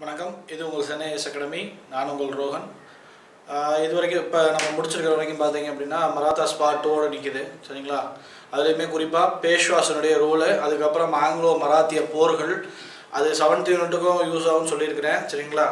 வணக்கம் இது உங்கள் சென்னை எஸ் அகாடமி நான் உங்கள் ரோஹன் ஆஹ் இது வரைக்கும் இப்போ நம்ம முடிச்சிருக்கிற வரைக்கும் பார்த்தீங்க அப்படின்னா மராத்தா ஸ்பாட்டோடு நிற்குது சரிங்களா அதுலேயுமே குறிப்பாக பேஷ்வாசனுடைய ரோலு அதுக்கப்புறம் ஆங்கிலோ மராத்திய போர்கள் அது செவன்த் யூனிட்டுக்கும் யூஸ் ஆகும்னு சொல்லியிருக்கிறேன் சரிங்களா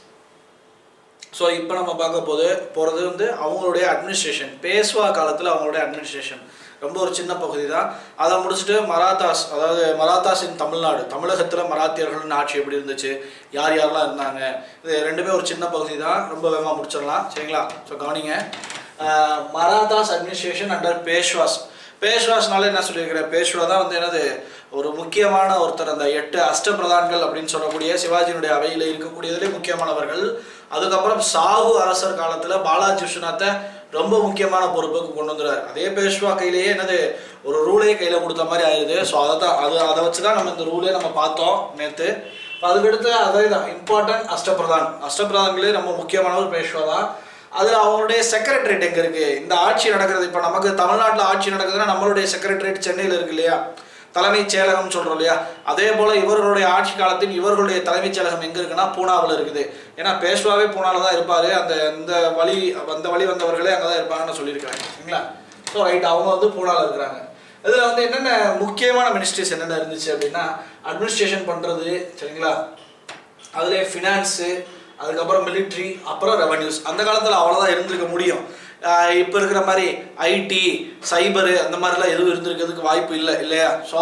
ஸோ இப்போ நம்ம பார்க்க போது போகிறது வந்து அவங்களுடைய அட்மினிஸ்ட்ரேஷன் பேஸ்வா காலத்தில் அவங்களுடைய அட்மினிஸ்ட்ரேஷன் ரொம்ப ஒரு சின்ன பகுதி தான் அதை முடிச்சுட்டு மராத்தாஸ் அதாவது மராத்தாஸ் இன் தமிழ்நாடு தமிழகத்தில் மராத்தியர்களின் ஆட்சி எப்படி இருந்துச்சு யார் யாரெல்லாம் இருந்தாங்க இது ரெண்டுமே ஒரு சின்ன பகுதி தான் ரொம்ப வேகமாக முடிச்சிடலாம் சரிங்களா ஸோ கவனிங்க ah Marathas administration under Peshwas பேஷ்வாஸ்னால என்ன சொல்லியிருக்கிறேன் பேஷ்வா தான் வந்து என்னது ஒரு முக்கியமான ஒருத்தர் அந்த எட்டு அஷ்டபிரதான்கள் அப்படின்னு சொல்லக்கூடிய சிவாஜியினுடைய அவையில் இருக்கக்கூடியதிலே முக்கியமானவர்கள் அதுக்கப்புறம் சாகு அரசர் காலத்தில் பாலாஜி விஸ்வநாத்தை ரொம்ப முக்கியமான பொறுப்புக்கு கொண்டு வந்துறாரு அதே பேஷ்வா கையிலேயே என்னது ஒரு ரூலே கையில் கொடுத்த மாதிரி ஆயிடுது ஸோ அதை தான் அது அதை வச்சு தான் நம்ம இந்த ரூலே நம்ம பார்த்தோம் நேற்று அதுக்கடுத்து அதே தான் இம்பார்ட்டன்ட் அஷ்டபிரதான் அஷ்டபிரதான்களே ரொம்ப முக்கியமானவர் பேஷ்வா தான் அதில் அவங்களுடைய செக்ரட்டரியேட் எங்கே இருக்குது இந்த ஆட்சி நடக்கிறது இப்போ நமக்கு தமிழ்நாட்டில் ஆட்சி நடக்குதுன்னா நம்மளுடைய செக்ரட்டரியேட் சென்னையில் இருக்கு இல்லையா தலைமைச் செயலகம் சொல்கிறோம் இல்லையா அதே போல் இவர்களுடைய ஆட்சி காலத்தில் இவர்களுடைய தலைமைச் செயலகம் எங்கே இருக்குன்னா பூனாவில் இருக்குது ஏன்னா பேஷ்வாவே பூனாவில் தான் இருப்பார் அந்த இந்த வழி அந்த வழி வந்தவர்களே அங்கே தான் இருப்பாங்கன்னு சொல்லியிருக்காங்க சரிங்களா ஸோ ரைட் அவங்க வந்து பூனாவில் இருக்கிறாங்க இதில் வந்து என்னென்ன முக்கியமான மினிஸ்ட்ரிஸ் என்னென்ன இருந்துச்சு அப்படின்னா அட்மினிஸ்ட்ரேஷன் பண்ணுறது சரிங்களா அதிலே ஃபினான்ஸு அதுக்கப்புறம் மிலிட்ரி அப்புறம் ரெவன்யூஸ் அந்த காலத்தில் அவ்வளோதான் இருந்திருக்க முடியும் இப்போ இருக்கிற மாதிரி ஐடி சைபரு அந்த மாதிரிலாம் எதுவும் இருந்திருக்கிறதுக்கு வாய்ப்பு இல்லை இல்லையா ஸோ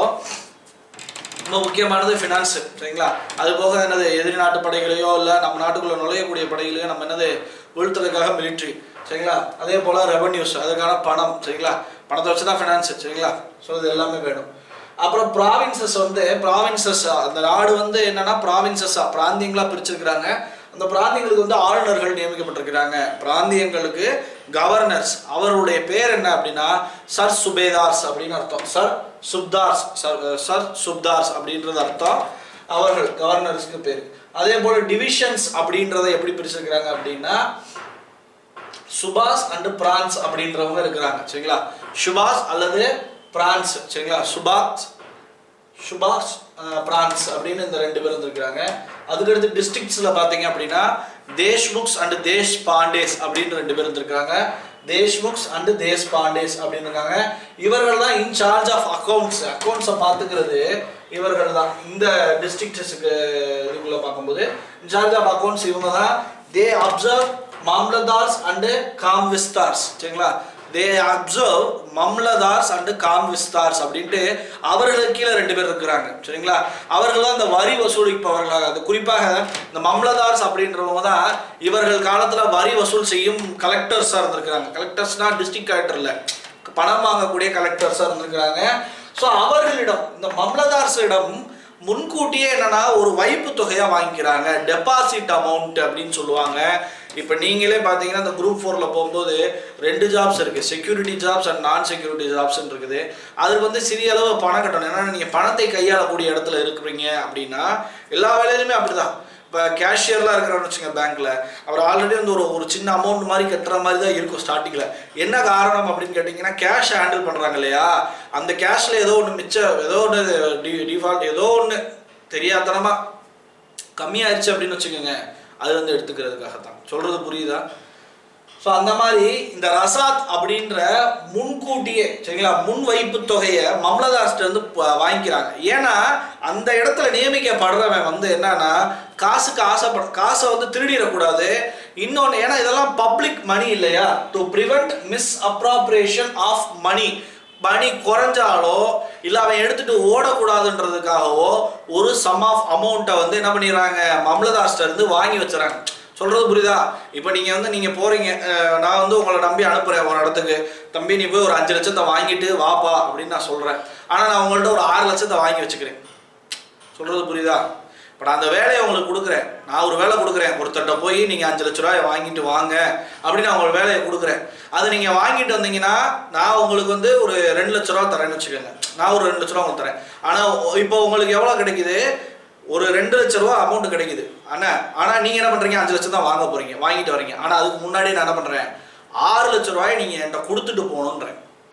ரொம்ப முக்கியமானது ஃபினான்ஸு சரிங்களா அது போக என்னது எதிரி நாட்டு படைகளையோ இல்லை நம்ம நாட்டுக்குள்ளே நுழையக்கூடிய படைகளையோ நம்ம என்னது வீழ்த்துறதுக்காக மிலிட்ரி சரிங்களா அதே போல் ரெவன்யூஸ் அதுக்கான பணம் சரிங்களா பணத்தை வச்சு தான் ஃபினான்ஸு சரிங்களா ஸோ இது எல்லாமே வேணும் அப்புறம் ப்ராவின்சஸ் வந்து ப்ராவின்சஸ் அந்த நாடு வந்து என்னன்னா ப்ராவின்சஸா பிராந்தியங்களாக பிரிச்சிருக்கிறாங்க அந்த பிராந்தியங்களுக்கு வந்து ஆளுநர்கள் நியமிக்கப்பட்டிருக்கிறாங்க பிராந்தியங்களுக்கு கவர்னர்ஸ் அவருடைய பேர் என்ன அப்படின்னா சர் சுபேதார்ஸ் அப்படின்னு அர்த்தம் சர் சுப்தார்ஸ் சர் சர் சுப்தார்ஸ் அப்படின்றது அர்த்தம் அவர்கள் கவர்னர்ஸ்க்கு பேர் அதே போல டிவிஷன்ஸ் அப்படின்றத எப்படி பிரிச்சிருக்கிறாங்க அப்படின்னா சுபாஷ் அண்ட் பிரான்ஸ் அப்படின்றவங்க இருக்கிறாங்க சரிங்களா சுபாஷ் அல்லது பிரான்ஸ் சரிங்களா சுபாஷ் சுபாஷ் அஹ், பிரான்ஸ் அப்படின்னு இந்த ரெண்டு பேரும் இருந்திருக்கிறாங்க அதுக்கடுத்து டிஸ்ட்ரிக்ட்ஸில் பார்த்தீங்க அப்படின்னா தேஷ்முக்ஸ் அண்ட் தேஷ் பாண்டேஸ் அப்படின்னு ரெண்டு பேர் இருந்திருக்காங்க தேஷ்முக்ஸ் அண்ட் தேஷ் பாண்டேஸ் அப்படின்னு இருக்காங்க இவர்கள் தான் இன்சார்ஜ் ஆஃப் அக்கௌண்ட்ஸ் அக்கௌண்ட்ஸை பார்த்துக்கிறது இவர்கள் தான் இந்த டிஸ்ட்ரிக்ட்ஸுக்கு இதுக்குள்ள பார்க்கும்போது இன்சார்ஜ் ஆஃப் அக்கௌண்ட்ஸ் இவங்க தான் they observe Mamlatdars and Kamavisdars சரிங்களா they observe Mamlatdars and Kamavisdars அப்படின்ட்டு அவர்களுக்கு கீழே ரெண்டு பேர் இருக்கிறாங்க சரிங்களா அவர்கள் தான் இந்த வரி வசூலிப்பவர்களாக அது குறிப்பாக இந்த மம்லதார்ஸ் அப்படின்றவங்க தான் இவர்கள் காலத்தில் வரி வசூல் செய்யும் கலெக்டர்ஸாக இருந்திருக்கிறாங்க கலெக்டர்ஸ்னா டிஸ்ட்ரிக்ட் கலெக்டர் இல்லை பணம் வாங்கக்கூடிய கலெக்டர்ஸாக இருந்திருக்கிறாங்க ஸோ அவர்களிடம் இந்த மம்லதார்ஸிடம் முன்கூட்டியே என்னன்னா ஒரு வைப்பு தொகையாக வாங்கிக்கிறாங்க டெபாசிட் அமௌண்ட் அப்படின்னு சொல்லுவாங்க இப்போ நீங்களே பார்த்தீங்கன்னா இந்த குரூப் ஃபோரில் போகும்போது ரெண்டு ஜாப்ஸ் இருக்குது security jobs and non security ஜாப்ஸ்ன்னு இருக்குது அதுக்கு வந்து சிறிய அளவு பணம் கட்டணும் ஏன்னா நீங்கள் பணத்தை கையாளக்கூடிய இடத்துல இருக்கிறீங்க அப்படின்னா எல்லா வேலையிலுமே அப்படிதான் இப்போ கேஷியர்லாம் இருக்கிறவன்னு வச்சுங்க பேங்க்கில் அவர் ஆல்ரெடி வந்து ஒரு ஒரு சின்ன அமௌண்ட் மாதிரி கட்டுற மாதிரி தான் இருக்கும் ஸ்டார்டிங்கில் என்ன காரணம் அப்படின்னு கேட்டிங்கன்னா கேஷ் ஹேண்டில் பண்ணுறாங்க இல்லையா அந்த கேஷில் ஏதோ ஒன்று மிச்சம் ஏதோ ஒன்று டி டிஃபால்ட் ஏதோ ஒன்று தெரியாதனமாக கம்மியாயிருச்சு அப்படின்னு வச்சுக்கோங்க அது வந்து எடுத்துக்கிறதுக்காக தான் சொல்கிறது புரியுதா ஸோ அந்த மாதிரி இந்த ரசாத் அப்படின்ற முன்கூட்டியே சரிங்களா முன் வைப்பு தொகையை மம்லதாஸ்ட்டு வந்து ப- வாங்கிக்கிறாங்க ஏன்னா அந்த இடத்துல நியமிக்கப்படுறவன் வந்து என்னன்னா காசுக்கு ஆசைப்பட காசை வந்து திருடிடக்கூடாது இன்னொன்று ஏன்னா இதெல்லாம் பப்ளிக் மணி இல்லையா to prevent misappropriation of money money குறைஞ்சாலோ இல்லை அவன் எடுத்துட்டு ஓடக்கூடாதுன்றதுக்காகவோ ஒரு சம் ஆஃப் அமௌண்ட்டை வந்து என்ன பண்ணிடுறாங்க மம்லதாஸ்ட்ட இருந்து வாங்கி வச்சுறாங்க சொல்றது புரியுதா இப்போ நீங்க வந்து நீங்க போறீங்க அஹ், நான் வந்து உங்களை நம்பி அனுப்புறேன் ஒரு இடத்துக்கு தம்பி நீ போய் ஒரு அஞ்சு லட்சத்தை வாங்கிட்டு வாப்பா அப்படின்னு நான் சொல்றேன் ஆனா நான் உங்கள்ட்ட ஒரு ஆறு லட்சத்தை வாங்கி வச்சுக்கிறேன் சொல்றது புரியுதா இப்போ நான் அந்த வேலையை உங்களுக்கு கொடுக்குறேன் நான் ஒரு வேலை கொடுக்குறேன் ஒருத்தர்கிட்ட போய் நீங்கள் அஞ்சு லட்ச ரூபாய் வாங்கிட்டு வாங்க அப்படின்னு நான் உங்களுக்கு வேலையை கொடுக்குறேன் அது நீங்கள் வாங்கிட்டு வந்தீங்கன்னா நான் உங்களுக்கு வந்து ஒரு ரெண்டு லட்ச ரூபா தரேன்னு வச்சுக்கோங்க நான் ஒரு ரெண்டு லட்ச ரூபா உங்களுக்கு தரேன் ஆனால் இப்போ உங்களுக்கு எவ்வளோ கிடைக்குது ஒரு ரெண்டு லட்ச ரூபா அமௌண்ட் கிடைக்குது அண்ணா ஆனால் நீங்கள் என்ன பண்ணுறீங்க அஞ்சு லட்சம் தான் வாங்க போகிறீங்க வாங்கிட்டு வரீங்க ஆனால் அதுக்கு முன்னாடி நான் என்ன பண்ணுறேன் ஆறு லட்ச ரூபாய் நீங்கள் என்கிட்ட கொடுத்துட்டு போகணுன்றேன்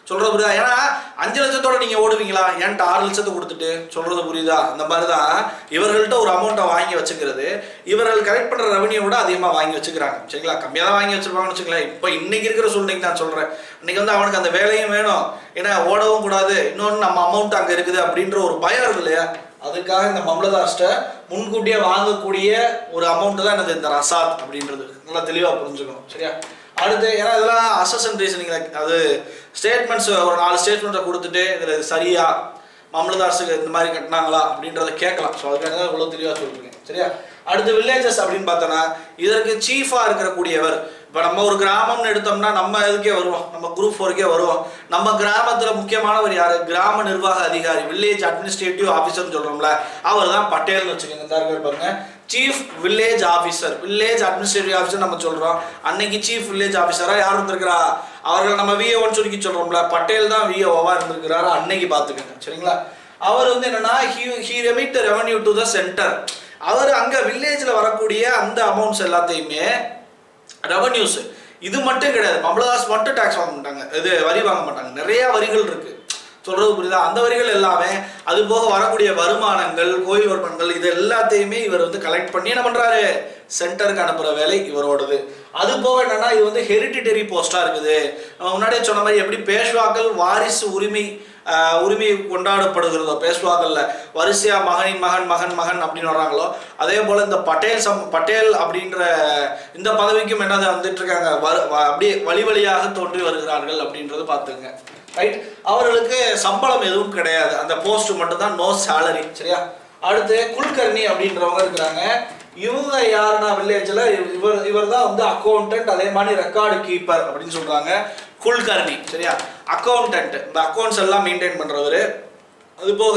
சொல்றது புரியுதா ஏன்னா அஞ்சு லட்சத்தோட நீங்க ஓடுவீங்களா என்கிட்ட ஆறு லட்சத்தை கொடுத்துட்டு சொல்றது புரியுதா அந்த மாதிரி தான் இவர்கள்ட்ட ஒரு அமௌண்ட்டை வாங்கி வச்சுக்கிறது இவர்கள் கலெக்ட் பண்ற ரெவன்யூ விட அதிகமாக வாங்கி வச்சுக்கிறாங்க சரிங்களா கம்மியாக தான் வாங்கி வச்சிருப்பாங்கன்னு வச்சுக்கலாம் இப்போ இன்னைக்கு இருக்கிற சூழ்நிலைக்கு நான் சொல்றேன் இன்னைக்கு வந்து அவனுக்கு அந்த வேலையும் வேணும் ஏன்னா ஓடவும் கூடாது இன்னொன்று நம்ம அமௌண்ட் அங்கே இருக்குது அப்படின்ற ஒரு பயம் இருக்கு இல்லையா அதுக்காக இந்த மம்லதாஸ்ட முன்கூட்டியே வாங்கக்கூடிய ஒரு அமௌண்ட் தான் என்னது இந்த ரசாத் அப்படின்றது நல்லா தெளிவாக புரிஞ்சுக்கணும் சரியா அடுத்து ஏன்னா இதெல்லாம் அசசன் ரீசனிங் அது ஸ்டேட்மெண்ட்ஸ் ஒரு நாலு ஸ்டேட்மெண்ட்டை கொடுத்துட்டு இதில் இது சரியா மம்லதாஸுக்கு இந்த மாதிரி கட்டினாங்களா அப்படின்றத கேட்கலாம் ஸோ அதுக்காக தான் இவ்வளோ தெளிவாக சொல்லிருக்கேன் சரியா அடுத்து வில்லேஜஸ் அப்படின்னு பார்த்தோன்னா இதற்கு சீஃபாக இருக்கக்கூடியவர் இப்போ நம்ம ஒரு கிராமம்னு எடுத்தோம்னா நம்ம இதுக்கே வருவோம் நம்ம குரூப் ஃபோருக்கே வருவோம் நம்ம கிராமத்தில் முக்கியமானவர் யார் கிராம நிர்வாக அதிகாரி வில்லேஜ் அட்மினிஸ்ட்ரேட்டிவ் ஆஃபீஸர்னு சொல்கிறோம்ல அவர் தான் பட்டேல்னு வச்சுக்கோங்க இந்த இருக்காரு பாருங்க chief village officer village administrative officer நம்ம சொல்கிறோம் அன்னைக்கு சீஃப் வில்லேஜ் ஆஃபீஸராக யார் இருந்திருக்கிறா அவர்கள் நம்ம விஏஓன்னு சுருக்கி சொல்கிறோம்ல பட்டேல் தான் விஏஓவாக இருந்திருக்கிறாரு அன்னைக்கு பார்த்துக்கோங்க சரிங்களா அவர் வந்து என்னன்னா he he remit revenue to the center அவர் அங்கே வில்லேஜில் வரக்கூடிய அந்த அமௌண்ட்ஸ் எல்லாத்தையுமே ரெவன்யூஸ் இது மட்டும் கிடையாது மம்லதாஸ் மட்டும் டாக்ஸ் வாங்க மாட்டாங்க இது வரி வாங்க மாட்டாங்க நிறைய வரிகள் இருக்கு சொல்றது புரியுதா அந்த வரிகள் எல்லாமே அது போக வரக்கூடிய வருமானங்கள் கோயில் வருமானங்கள் இது எல்லாத்தையுமே இவர் வந்து கலெக்ட் பண்ணி என்ன பண்றாரு சென்டருக்கு அனுப்புற வேலை இவரோடது அது போக என்னன்னா இது வந்து ஹெரிடிட்டரி போஸ்டா இருக்குது நம்ம முன்னாடியே சொன்ன மாதிரி எப்படி பேஷ்வாக்கள் வாரிசு உரிமை ஆஹ், உரிமை கொண்டாடப்படுகிறதோ பேஷ்வாக்கள்ல வரிசையா மகனின் மகன் மகன் மகன் அப்படின்னு வர்றாங்களோ அதே போல இந்த பட்டேல் சம் பட்டேல் அப்படின்ற இந்த பதவிக்கும் என்னது வந்துட்டு இருக்காங்க வரு- வ- அப்படியே வழி வழியாக தோன்றி வருகிறார்கள் அப்படின்றது பார்த்துங்க ரைட் அவர்களுக்கு சம்பளம் எதுவும் கிடையாது அந்த போஸ்ட் மட்டும் தான் நோ சேலரி சரியா அடுத்து குல்கர்ணி அப்படின்றவங்க இருக்கிறாங்க இவங்க யாருன்னா வில்லேஜில் இவர் இவர் தான் வந்து அக்கௌண்டன்ட் அதே மாதிரி ரெக்கார்டு கீப்பர் அப்படின்னு சொல்றாங்க குல்கர்ணி சரியா அக்கௌண்டன்ட் இந்த அக்கௌண்ட்ஸ் எல்லாம் மெயின்டைன் பண்றவர் அது போக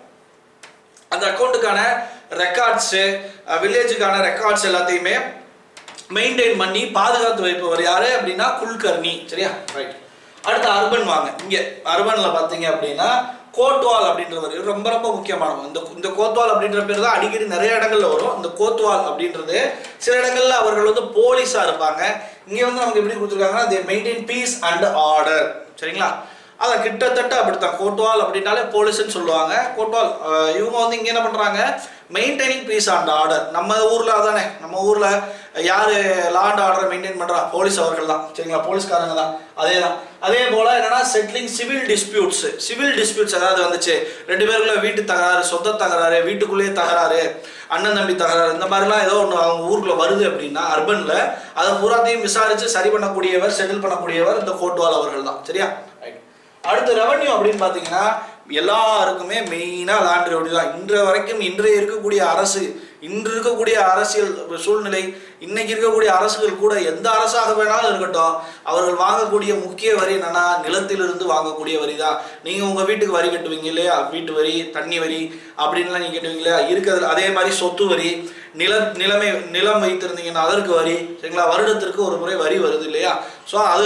அந்த அக்கௌண்ட்டுக்கான ரெக்கார்ட்ஸு வில்லேஜுக்கான ரெக்கார்ட்ஸ் எல்லாத்தையுமே மெயின்டைன் பண்ணி பாதுகாத்து வைப்பவர் யாரு அப்படின்னா குல்கர்ணி சரியா ரைட் அடுத்து அர்பன் வாங்க இங்க அர்பன்ல பாத்தீங்க அப்படின்னா கோத்வால் அப்படின்றவர் இவர் ரொம்ப ரொம்ப முக்கியமானவங்க இந்த இந்த கோத்வால் அப்படின்ற பேர் தான் அடிக்கடி நிறைய இடங்கள்ல வரும் இந்த கோத்வால் அப்படின்றது சில இடங்கள்ல அவர்கள் வந்து போலீஸா இருப்பாங்க இங்க வந்து நமக்கு எப்படி கொடுத்துருக்காங்கன்னா they maintain peace and order சரிங்களா அதான் கிட்டத்தட்ட அப்படித்தான் கோட்வால் அப்படின்னாலே போலீஸ்னு சொல்லுவாங்க கோட்வால் அஹ், இவங்க வந்து இங்க என்ன பண்றாங்க மெயின்டைனிங் பீஸ் அண்ட் ஆர்டர் நம்ம ஊர்ல அதானே நம்ம ஊர்ல யாரு லா அண்ட் ஆர்டர் மெயின்டைன் பண்றா போலீஸ் அவர்கள் தான் சரிங்களா போலீஸ்காரங்க தான் அதே தான் அதே போல என்னன்னா settling civil disputes civil disputes ஏதாவது வந்துச்சு ரெண்டு பேருக்குள்ள வீட்டு தகராறு சொந்த தகராறு வீட்டுக்குள்ளேயே தகராறு அண்ணன் தம்பி தகராறு இந்த மாதிரிலாம் ஏதோ ஒன்று அவங்க ஊருக்குள்ள வருது அப்படின்னா அர்பன்ல அதை பூராத்தையும் விசாரிச்சு சரி பண்ணக்கூடியவர் செட்டில் பண்ணக்கூடியவர் இந்த கோட்வால் அவர்கள் தான் சரியா ரைட் அடுத்து ரெவன்யூ அப்படின்னு பார்த்தீங்கன்னா எல்லாருக்குமே மெயினாக லேண்ட் ரெவன்யூ தான் இன்று வரைக்கும் இன்றைய இருக்கக்கூடிய அரசு இன்று இருக்கக்கூடிய அரசியல் சூழ்நிலை இன்னைக்கு இருக்கக்கூடிய அரசுகள் கூட எந்த அரசாக வேணாலும் இருக்கட்டும் அவர்கள் வாங்கக்கூடிய முக்கிய வரி என்னன்னா நிலத்திலிருந்து வாங்கக்கூடிய வரி தான் நீங்கள் உங்கள் வீட்டுக்கு வரி கட்டுவீங்க இல்லையா வீட்டு வரி தண்ணி வரி அப்படின்லாம் நீங்கள் கட்டுவீங்க இல்லையா இருக்கிறது அதே மாதிரி சொத்து வரி நில நிலைமை நிலம் வைத்திருந்தீங்கன்னா அதற்கு வரி சரிங்களா வருடத்திற்கு ஒரு முறை வரி வருது இல்லையா ஸோ அது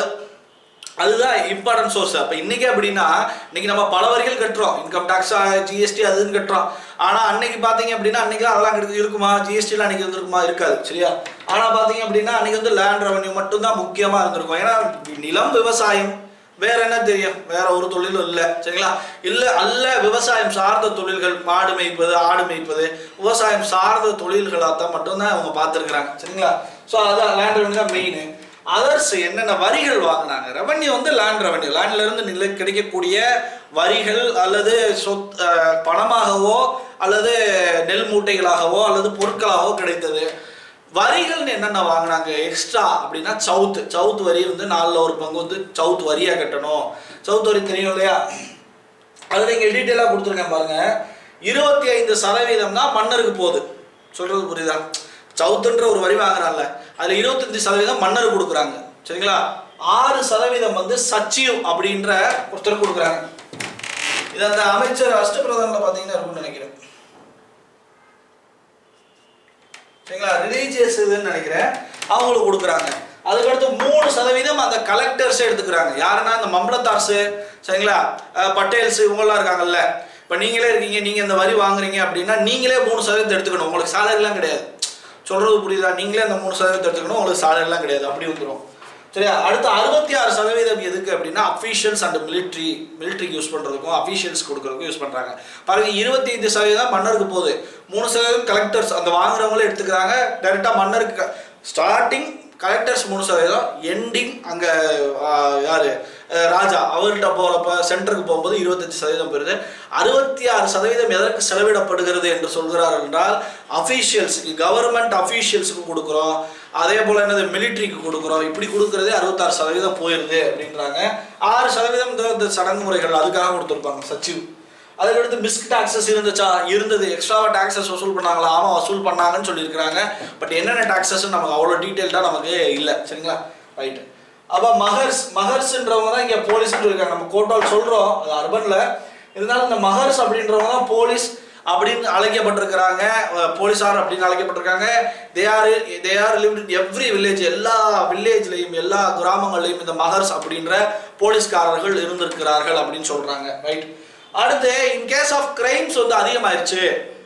அதுதான் இம்பார்ட்டன்ட் சோர்ஸ் அப்போ இன்னைக்கு அப்படின்னா இன்னைக்கு நம்ம பல வரிகள் கட்டுறோம் இன்கம் டேக்ஸ் ஜிஎஸ்டி அதுன்னு கட்டுறோம் ஆனால் அன்னைக்கு பார்த்தீங்க அப்படின்னா அன்னைக்கு அதெல்லாம் கிடைக்கு இருக்குமா ஜிஎஸ்டிலாம் அன்னைக்கு இருந்திருக்குமா இருக்காது சரியா ஆனால் பார்த்தீங்க அப்படின்னா அன்னைக்கு வந்து லேண்ட் ரெவன்யூ மட்டும்தான் முக்கியமாக இருந்திருக்கும் ஏன்னா நிலம் விவசாயம் வேற என்ன தெரியும் வேற ஒரு தொழிலும் இல்லை சரிங்களா இல்லை அல்ல விவசாயம் சார்ந்த தொழில்கள் மாடு மேய்ப்பது ஆடு மேய்ப்பது விவசாயம் சார்ந்த தொழில்களாக தான் மட்டும்தான் அவங்க பார்த்துருக்குறாங்க சரிங்களா ஸோ அதான் லேண்ட் ரெவன்யூ தான் மெயின் அதர்ஸ் என்னென்ன வரிகள் வாங்கினாங்க ரெவன்யூ வந்து லேண்ட் ரெவன்யூ லேண்ட்ல இருந்து நில கிடைக்கக்கூடிய வரிகள் அல்லது சொத் அஹ், பணமாகவோ அல்லது நெல் மூட்டைகளாகவோ அல்லது பொருட்களாகவோ கிடைத்தது வரிகள்னு என்னென்ன வாங்கினாங்க எக்ஸ்ட்ரா அப்படின்னா சவுத் சவுத் வரி வந்து நாலில் ஒரு பங்கு வந்து சவுத் வரியா கட்டணும் சவுத் வரி தெரியும் இல்லையா அதில் இங்கே டீட்டெயிலாக கொடுத்துருக்கேன் பாருங்க இருபத்தி ஐந்து சதவீதம் தான் மன்னருக்கு போகுது சொல்றது புரியுதா சவுத்துன்ற ஒரு வரி வாங்குறாங்கல்ல அதில் இருபத்தஞ்சு சதவீதம் மன்னர் கொடுக்குறாங்க சரிங்களா ஆறு சதவீதம் வந்து சச்சிவ் அப்படின்ற ஒருத்தர் கொடுக்குறாங்க இது அந்த அமைச்சர் அஷ்டபிரதானில் பார்த்தீங்கன்னா இருக்கும்னு நினைக்கிறேன் சரிங்களா ரிலீஜியஸ் இதுன்னு நினைக்கிறேன் அவங்களுக்கு கொடுக்குறாங்க அதுக்கடுத்து மூணு சதவீதம் அந்த கலெக்டர்ஸ் எடுத்துக்கிறாங்க யாருன்னா இந்த மம்லத்தார்ஸ் சரிங்களா அஹ் பட்டேல்ஸ் இவங்கெல்லாம் இருக்காங்கல்ல இப்போ நீங்களே இருக்கீங்க நீங்கள் இந்த வரி வாங்குறீங்க அப்படின்னா நீங்களே மூணு சதவீதத்தை எடுத்துக்கணும் உங்களுக்கு சேலரிலாம் கிடையாது சொல்கிறது புரியுதா நீங்களே அந்த மூணு சதவீதத்தை எடுத்துக்கணும் உங்களுக்கு சேலரிலாம் கிடையாது அப்படி வந்துடும் சரியா அடுத்து அறுபத்தி ஆறு சதவீதம் எதுக்கு அப்படின்னா அஃபீஷியல்ஸ் அண்ட் மிலிட்ரி மிலிட்ரிக்கு யூஸ் பண்ணுறதுக்கும் அஃபீஷியல்ஸ் கொடுக்குறதுக்கும் யூஸ் பண்ணுறாங்க பாருங்க இருபத்தி ஐந்து சதவீதம் மன்னருக்கு போகுது மூணு சதவீதம் கலெக்டர்ஸ் அந்த வாங்குறவங்களே எடுத்துக்கிறாங்க டைரெக்டாக மன்னருக்கு ஸ்டார்டிங் கலெக்டர்ஸ் மூணு சதவீதம் எண்டிங் அங்கே யார் ராஜா அவர்கிட்ட போகிறப்ப சென்டருக்கு போகும்போது இருபத்தஞ்சு சதவீதம் போயிருது அறுபத்தி ஆறு சதவீதம் எதற்கு செலவிடப்படுகிறது என்று சொல்கிறார் என்றால் அஃபீஷியல்ஸுக்கு கவர்மெண்ட் அஃபீஷியல்ஸுக்கு கொடுக்குறோம் அதே போல் என்னது மிலிட்ரிக்கு கொடுக்குறோம் இப்படி கொடுக்குறதே அறுபத்தாறு சதவீதம் போயிருது அப்படின்றாங்க ஆறு சதவீதம் இந்த இந்த சடங்கு முறைகள் அதுக்காக கொடுத்துருப்பாங்க சச்சிவ் அதுக்கடுத்து மிஸ்க் டாக்ஸஸ் இருந்துச்சா இருந்தது எக்ஸ்ட்ராவா டாக்ஸஸ் வசூல் பண்ணாங்களா ஆமாம் வசூல் பண்ணாங்கன்னு சொல்லியிருக்கிறாங்க பட் என்னென்ன டாக்ஸஸ் நமக்கு அவ்வளோ டீட்டெயில்டாக நமக்கு இல்லை சரிங்களா ரைட்டு அப்போ மகர்ஸ் மகர்ஸ்ன்றவங்க தான் இங்கே போலீஸ்னு இருக்காங்க நம்ம கோட்டால் சொல்கிறோம் அது அர்பனில் இருந்தாலும் இந்த மகர்ஸ் அப்படின்றவங்க தான் போலீஸ் அப்படின்னு அழைக்கப்பட்டிருக்கிறாங்க அஹ் போலீஸார் அப்படின்னு அழைக்கப்பட்டிருக்காங்க they are they are lived in every village எல்லா வில்லேஜ்லையும் எல்லா கிராமங்கள்லையும் இந்த மகர்ஸ் அப்படின்ற போலீஸ்காரர்கள் இருந்திருக்கிறார்கள் அப்படின்னு சொல்றாங்க ரைட் அடுத்து இன் கேஸ் ஆஃப் கிரைம்ஸ் வந்து அதிகமாயிருச்சு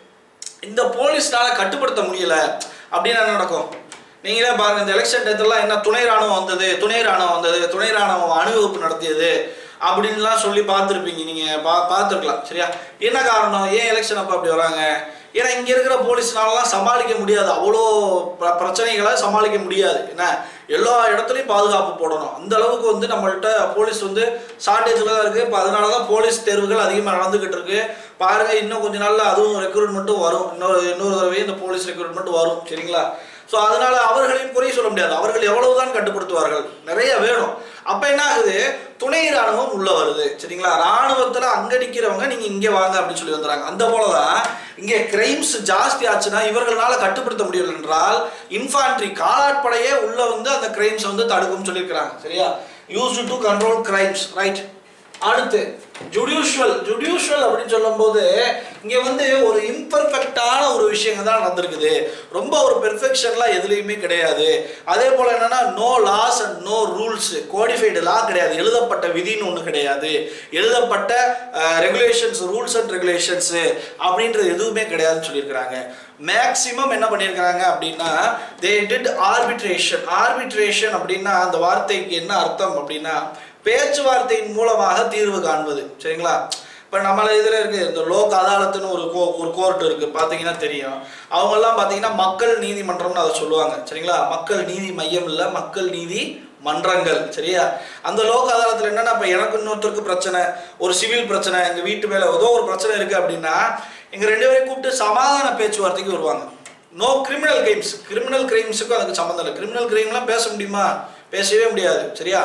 இந்த போலீஸ்னால கட்டுப்படுத்த முடியல அப்படின்னு என்ன நடக்கும் நீங்களே பாருங்க இந்த எலெக்ஷன் டேத்தெல்லாம் என்ன துணை ராணுவம் வந்தது துணை ராணுவம் வந்தது துணை ராணுவம் அணிவகுப்பு நடத்தியது அப்படின்லாம் சொல்லி பார்த்துருப்பீங்க நீங்கள் பா பார்த்துருக்கலாம் சரியா என்ன காரணம் ஏன் எலெக்ஷன் அப்போ அப்படி வராங்க ஏன்னா இங்கே இருக்கிற போலீஸ்னாலலாம் சமாளிக்க முடியாது அவ்வளோ பிர- பிரச்சனைகளை சமாளிக்க முடியாது என்ன எல்லா இடத்துலையும் பாதுகாப்பு போடணும் அந்த அளவுக்கு வந்து நம்மள்ட்ட போலீஸ் வந்து ஷார்டேஜில் தான் இருக்குது இப்போ அதனால தான் போலீஸ் தேர்வுகள் அதிகமாக நடந்துக்கிட்டு இருக்கு பாருங்க இன்னும் கொஞ்ச நாள்ல அதுவும் ரெக்ரூட்மெண்ட்டும் வரும் இன்னொரு இன்னொரு தடவை இந்த போலீஸ் ரெக்ரூட்மெண்ட் வரும் சரிங்களா ஸோ அதனால அவர்களையும் குறை சொல்ல முடியாது அவர்கள் எவ்வளவுதான் கட்டுப்படுத்துவார்கள் நிறைய வேணும் அப்ப என்ன ஆகுது துணை ராணுவம் உள்ள வருது சரிங்களா ராணுவத்துல அங்க நிக்கிறவங்க நீங்க இங்க வாங்க அப்படின்னு சொல்லி வந்துறாங்க அந்த போலதான் இங்க கிரைம்ஸ் ஜாஸ்தி ஆச்சுன்னா இவர்களால கட்டுப்படுத்த முடியல என்றால் இன்ஃபான்ட்ரி காலாட்படையே உள்ள வந்து அந்த கிரைம்ஸ் வந்து தடுக்கும்னு சொல்லியிருக்கிறாங்க சரியா use to control crimes right அடுத்து ஜுடியூஷுவல் ஜுடியூஷுவல் அப்படின்னு சொல்லும்போது இங்க வந்து ஒரு இம்பர்ஃபெக்டான ஒரு விஷயங்கள் தான் நடந்திருக்குது ரொம்ப ஒரு பெர்ஃபெக்ஷன்லாம் எதுலேயுமே கிடையாது அதே போல என்னன்னா no laws and no rules codified law கிடையாது எழுதப்பட்ட விதின்னு ஒன்று கிடையாது எழுதப்பட்ட ரெகுலேஷன்ஸ் ரூல்ஸ் அண்ட் ரெகுலேஷன்ஸ் அப்படின்றது எதுவுமே கிடையாதுன்னு சொல்லியிருக்கிறாங்க மேக்சிமம் என்ன பண்ணியிருக்கிறாங்க அப்படின்னா தே டிட் ஆர்பிட்ரேஷன் ஆர்பிட்ரேஷன் அப்படின்னா அந்த வார்த்தைக்கு என்ன அர்த்தம் அப்படின்னா பேச்சுவார்த்தையின் மூலமாக தீர்வு காண்பது சரிங்களா இப்போ நம்மள இதில் இருக்கு இந்த லோக் அதாலத்துன்னு ஒரு கோ ஒரு கோர்ட் இருக்கு பார்த்தீங்கன்னா தெரியும் அவங்கெல்லாம் பார்த்தீங்கன்னா மக்கள் நீதிமன்றம்னு அதை சொல்லுவாங்க சரிங்களா மக்கள் நீதி மையம் இல்லை மக்கள் நீதி மன்றங்கள் சரியா அந்த லோக் அதாலத்தில் என்னன்னா இப்போ எனக்கு இன்னொருத்தருக்கு பிரச்சனை ஒரு சிவில் பிரச்சனை எங்கள் வீட்டு மேலே ஏதோ ஒரு பிரச்சனை இருக்கு அப்படின்னா எங்கள் ரெண்டு பேரையும் கூப்பிட்டு சமாதான பேச்சுவார்த்தைக்கு வருவாங்க நோ கிரிமினல் கிரைம்ஸ் கிரிமினல் கிரைம்ஸுக்கும் அதுக்கு சம்மந்தம் இல்லை கிரிமினல் கிரைம்லாம் பேச முடியுமா பேசவே முடியாது சரியா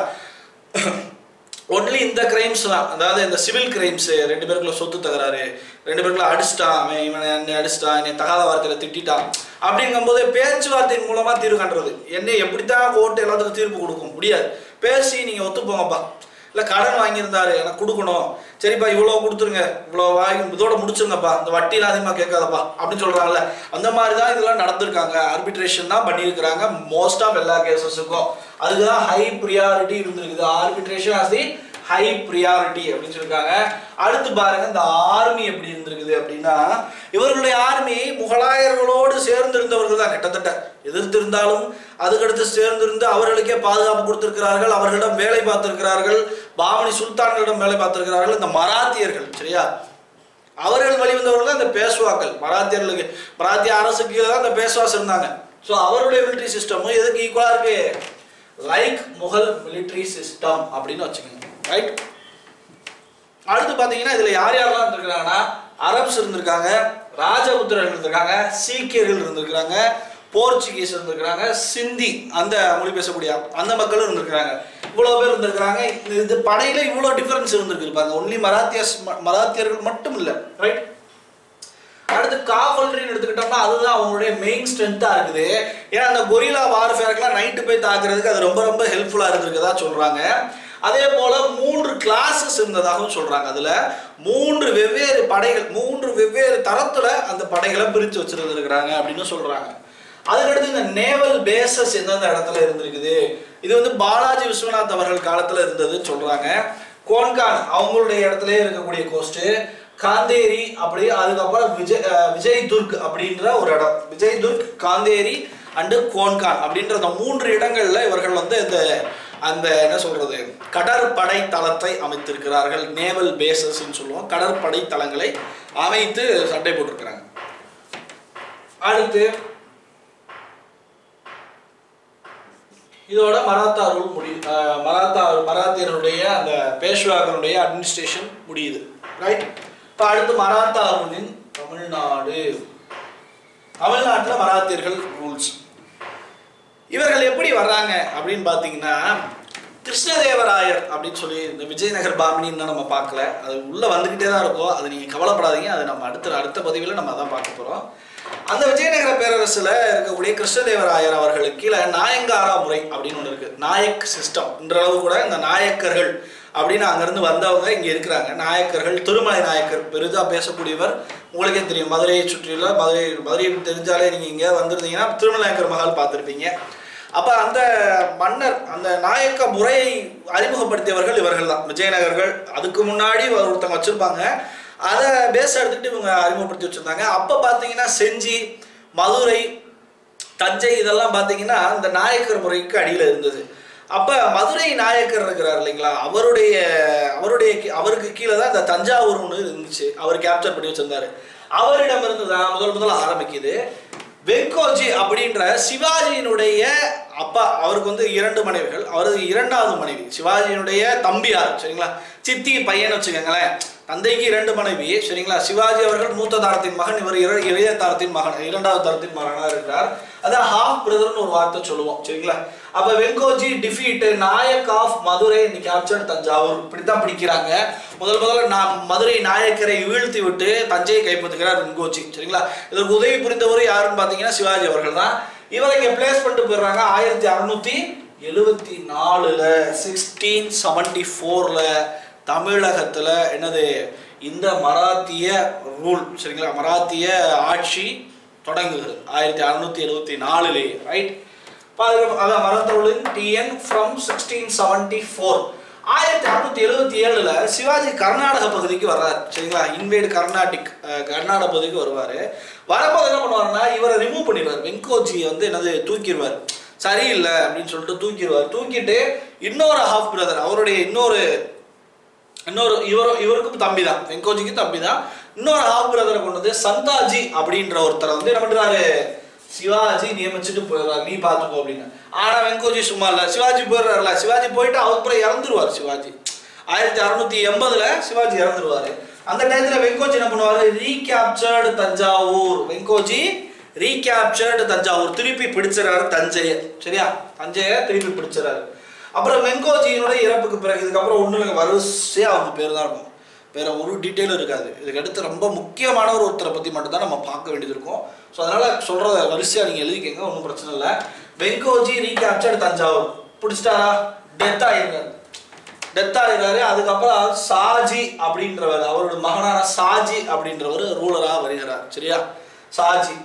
ஒன்லி இந்த கிரைம்ஸ் தான் அதாவது இந்த சிவில் கிரைம்ஸ் ரெண்டு பேருக்குள்ள சொத்து தகராறு ரெண்டு பேருக்குள்ள அடிச்சிட்டான் அவன் இவனை என்னை அடிச்சிட்டான் என்னை தகாத வார்த்தையில திட்டிட்டான் அப்படிங்கும்போது பேச்சுவார்த்தையின் மூலமா தீர்வு காண்றது என்னை எப்படித்தான் கோர்ட்டு எல்லாத்துக்கும் தீர்ப்பு கொடுக்கும் முடியாது பேசி நீங்க ஒத்து போங்கப்பா இல்லை கடன் வாங்கியிருந்தாரு எனக்கு கொடுக்கணும் சரிப்பா இவ்வளோ கொடுத்துருங்க இவ்வளோ வாங்கி இதோட முடிச்சுருங்கப்பா இந்த வட்டியில் அதிகமாக கேட்காதப்பா அப்படின்னு சொல்கிறாங்கல்ல அந்த மாதிரி தான் இதெல்லாம் நடந்திருக்காங்க ஆர்பிட்ரேஷன் தான் பண்ணியிருக்கிறாங்க மோஸ்ட் ஆஃப் எல்லா கேசஸுக்கும் அதுக்கு தான் ஹை ப்ரியாரிட்டி இருந்திருக்குது arbitration as the high priority அப்படின்னு சொல்லியிருக்காங்க அடுத்து பாருங்க இந்த ஆர்மி எப்படி இருந்திருக்குது அப்படின்னா இவர்களுடைய ஆர்மி முகலாயர்களோடு சேர்ந்திருந்தவர்கள் தான் கிட்டத்தட்ட எதிர்த்திருந்தாலும் அதுக்கடுத்து சேர்ந்திருந்து அவர்களுக்கே பாதுகாப்பு கொடுத்திருக்கிறார்கள் அவர்களிடம் வேலை பார்த்திருக்கிறார்கள் பாமணி சுல்தான்களிடம் வேலை பார்த்திருக்கிறார்கள் இந்த மராத்தியர்கள் சரியா அவர்கள் வழிவந்தவர்கள் தான் இந்த பேஷ்வாக்கள் மராத்தியர்களுக்கு மராத்திய அரசுக்கு கீழே தான் இந்த பேஷ்வாஸ் இருந்தாங்க ஸோ அவருடைய மிலிட்ரி சிஸ்டமும் எதுக்கு ஈக்குவலாக இருக்கு லைக் முகல் மிலிட்ரி சிஸ்டம் அப்படின்னு வச்சுக்கோங்க ரைட் அடுத்து பார்த்தீங்கன்னா இதில் யார் யாரெல்லாம் இருந்திருக்கிறாங்கன்னா அரப்ஸ் இருந்திருக்காங்க ராஜபுத்திரர்கள் இருந்திருக்காங்க சீக்கியர்கள் இருந்திருக்கிறாங்க போர்ச்சுகீஸ் இருந்திருக்கிறாங்க சிந்தி அந்த மொழி பேசக்கூடிய அந்த மக்களும் இருந்திருக்கிறாங்க இவ்வளோ பேர் இருந்திருக்கிறாங்க இது இது படையில இவ்வளோ டிஃபரன்ஸ் இருந்திருக்கு பாருங்க ஒன்லி மராத்தியஸ் மராத்தியர்கள் மட்டும் இல்லை ரைட் அடுத்து காவல்ரின்னு எடுத்துக்கிட்டோம்னா அதுதான் அவங்களுடைய மெயின் ஸ்ட்ரென்த்தாக இருக்குது ஏன்னா அந்த கொரிலா வார்ஃபேருக்குலாம் நைட்டு போய் தாக்குறதுக்கு அது ரொம்ப ரொம்ப ஹெல்ப்ஃபுல்லாக இருந்திருக்கதா சொல்கிறாங்க அதே போல மூன்று கிளாஸஸ் இருந்ததாகவும் சொல்றாங்க அதுல மூன்று வெவ்வேறு படைகள் மூன்று வெவ்வேறு தரத்துல அந்த படைகளை பிரித்து வச்சிருந்துருக்கிறாங்க அப்படின்னு சொல்றாங்க அதுக்கடுத்து இந்த நேவல் பேசஸ் எந்தெந்த இடத்துல இருந்திருக்குது இது வந்து பாலாஜி விஸ்வநாத் அவர்கள் காலத்துல இருந்ததுன்னு சொல்றாங்க கோன்கான் அவங்களுடைய இடத்துலயே இருக்கக்கூடிய கோஸ்ட் காந்தேரி அப்படி அதுக்கப்புறம் விஜய் அஹ் விஜய் துர்க் அப்படின்ற ஒரு இடம் விஜய் துர்க் காந்தேரி அண்டு கோன்கான் அப்படின்ற அந்த மூன்று இடங்கள்ல இவர்கள் வந்து இந்த அந்த என்ன சொல்றது கடற்படை தளத்தை அமைத்திருக்கிறார்கள் நேவல் பேசஸ்ன்னு சொல்லுவோம் கடற்படை தளங்களை அமைத்து சண்டை போட்டிருக்கிறாங்க அடுத்து இதோட மராத்தா ரூல் முடி அஹ் மராத்தா மராத்தியர்களுடைய அந்த பேஷ்வாக்களுடைய அட்மினிஸ்ட்ரேஷன் முடியுது ரைட் இப்போ அடுத்து மராத்தா ரூலின் தமிழ்நாடு தமிழ்நாட்டில் மராத்தியர்கள் ரூல்ஸ் இவர்கள் எப்படி வர்றாங்க அப்படின்னு பார்த்தீங்கன்னா கிருஷ்ணதேவராயர் அப்படின்னு சொல்லி இந்த விஜயநகர் பாமினின்னு நம்ம பார்க்கல அது உள்ளே வந்துக்கிட்டே தான் இருக்கும் அது நீங்கள் கவலைப்படாதீங்க அது நம்ம அடுத்த அடுத்த பதிவில் நம்ம அதான் பார்க்க போகிறோம் அந்த விஜயநகர பேரரசில் இருக்கக்கூடிய கிருஷ்ணதேவராயர் அவர்களுக்கு கீழே நாயங்காரா முறை அப்படின்னு ஒன்று இருக்குது நாயக் சிஸ்டம் என்ற அளவு கூட இந்த நாயக்கர்கள் அப்படின்னு அங்கேருந்து வந்தவங்க இங்கே இருக்கிறாங்க நாயக்கர்கள் திருமலை நாயக்கர் பெரிதாக பேசக்கூடியவர் உங்களுக்கே தெரியும் மதுரையை சுற்றியுள்ள மதுரை மதுரையை தெரிஞ்சாலே நீங்கள் இங்கே வந்திருந்தீங்கன்னா திருமலை நாயக்கர் மகால் பார்த்துருப்பீங்க அப்போ அந்த மன்னர் அந்த நாயக்க முறையை அறிமுகப்படுத்தியவர்கள் இவர்கள் தான் விஜயநகர்கள் அதுக்கு முன்னாடி ஒரு- ஒருத்தவங்க வச்சுருப்பாங்க அதை பேஸ் எடுத்துக்கிட்டு இவங்க அறிமுகப்படுத்தி வச்சுருந்தாங்க அப்போ பார்த்தீங்கன்னா செஞ்சி மதுரை தஞ்சை இதெல்லாம் பார்த்தீங்கன்னா இந்த நாயக்கர் முறைக்கு அடியில் இருந்தது அப்போ மதுரை நாயக்கர் இருக்கிறார் இல்லைங்களா அவருடைய அவருடைய கீ- அவருக்கு கீழே தான் இந்த தஞ்சாவூர் ஒன்று இருந்துச்சு அவர் கேப்சர் பண்ணி வச்சிருந்தாரு அவரிடமிருந்து தான் முதல் முதல்ல ஆரம்பிக்குது வெங்கோஜி அப்படின்ற சிவாஜியினுடைய அப்பா அவருக்கு வந்து இரண்டு மனைவிகள் அவரது இரண்டாவது மனைவி சிவாஜியினுடைய தம்பியார் சரிங்களா சித்தி பையன் வச்சுக்கோங்களேன் தந்தைக்கு இரண்டு மனைவி சரிங்களா சிவாஜி அவர்கள் மூத்த தாரத்தின் மகன் இவர் இர இளைய தாரத்தின் மகன் இரண்டாவது தரத்தின் மகனாக இருக்கிறார் அதான் ஹாஃப் பிரதர்னு ஒரு வார்த்தை சொல்லுவோம் சரிங்களா அப்ப Venkoji defeat Nayak of Madurai capture Thanjavur இப்படித்தான் பிடிக்கிறாங்க முதல் முதல்ல நான் மதுரை நாயக்கரை வீழ்த்தி விட்டு தஞ்சையை கைப்பற்றுகிறார் வெங்கோஜி சரிங்களா இதற்கு உதவி புரிந்தவர் யாருன்னு பார்த்தீங்கன்னா சிவாஜி அவர்கள் தான் இவரை இங்க பிளேஸ் பண்ணிட்டு போயிடுறாங்க ஆயிரத்தி அறுநூத்தி எழுபத்தி நாலுல சிக்ஸ்டீன் செவன்டி ஃபோர்ல தமிழகத்துல என்னது இந்த மராத்திய ரூல் சரிங்களா மராத்திய ஆட்சி தொடங்குகிறது ஆயிரத்தி அறுநூத்தி எழுபத்தி நாலுலேயே ரைட் அதான் மரத்தொழில் TN from sixteen seventy four ஆயிரத்தி அறுநூத்தி எழுபத்தி ஏழுல சிவாஜி கர்நாடக பகுதிக்கு வர்றாரு சரிங்களா இன்வேடு கர்நாடிக் அஹ், கர்நாடக பகுதிக்கு வருவாரு வரும்போது என்ன பண்ணுவாருன்னா இவரை ரிமூவ் பண்ணிடுவார் வெங்கோஜியை வந்து என்னது தூக்கிடுவார் சரியில்லை அப்படின்னு சொல்லிட்டு தூக்கிடுவார் தூக்கிட்டு இன்னொரு ஹாஃப் பிரதர் அவருடைய இன்னொரு இன்னொரு இவரும் இவருக்கும் தம்பி தான் வெங்கோஜிக்கு தம்பி தான் இன்னொரு ஹாஃப் பிரதரை கொண்டு வந்து சந்தாஜி அப்படின்ற ஒருத்தரை வந்து என்ன பண்றாரு சிவாஜி நியமிச்சுட்டு போயிடுறாரு நீ பார்த்துக்கோ அப்படின்னு ஆனா வெங்கோஜி சும்மா இல்ல சிவாஜி போயிடுறாருல சிவாஜி போயிட்டு அதுக்கப்புறம் இறந்துருவார் சிவாஜி ஆயிரத்தி அறுநூத்தி எண்பதுல சிவாஜி இறந்துருவாரு அந்த டயத்துல வெங்கோஜி என்ன பண்ணுவாரு ரீகேப்சர்டு தஞ்சாவூர் வெங்கோஜி ரீகேப்சர்டு தஞ்சாவூர் திருப்பி பிடிச்சிடறாரு தஞ்சையை சரியா தஞ்சையை திருப்பி பிடிச்சிடறாரு அப்புறம் வெங்கோஜியினுடைய இறப்புக்கு பிறகு இதுக்கப்புறம் ஒன்றும் இல்லைங்க வரிசையாக அவங்க பேர் தான் இருக்கும் வேற ஒரு டீட்டெயிலும் இருக்காது இதுக்கு அடுத்து ரொம்ப முக்கியமான ஒரு ஒருத்தரை பற்றி மட்டும் தான் நம்ம பார்க்க வேண்டியது இருக்கும் ஸோ அதனால சொல்கிறத வரிசையாக நீங்கள் எழுதிக்கங்க ஒன்றும் பிரச்சனை இல்லை வெங்கோஜி ரீகேப்சர்டு தஞ்சாவூர் பிடிச்சிட்டாரா டெத் ஆயிருக்காரு டெத் ஆகிறாரு அதுக்கப்புறம் சாஜி அப்படின்றவர் அவரோட மகனான சாஜி அப்படின்றவர் ரூலராக வருகிறார் சரியா சாஜி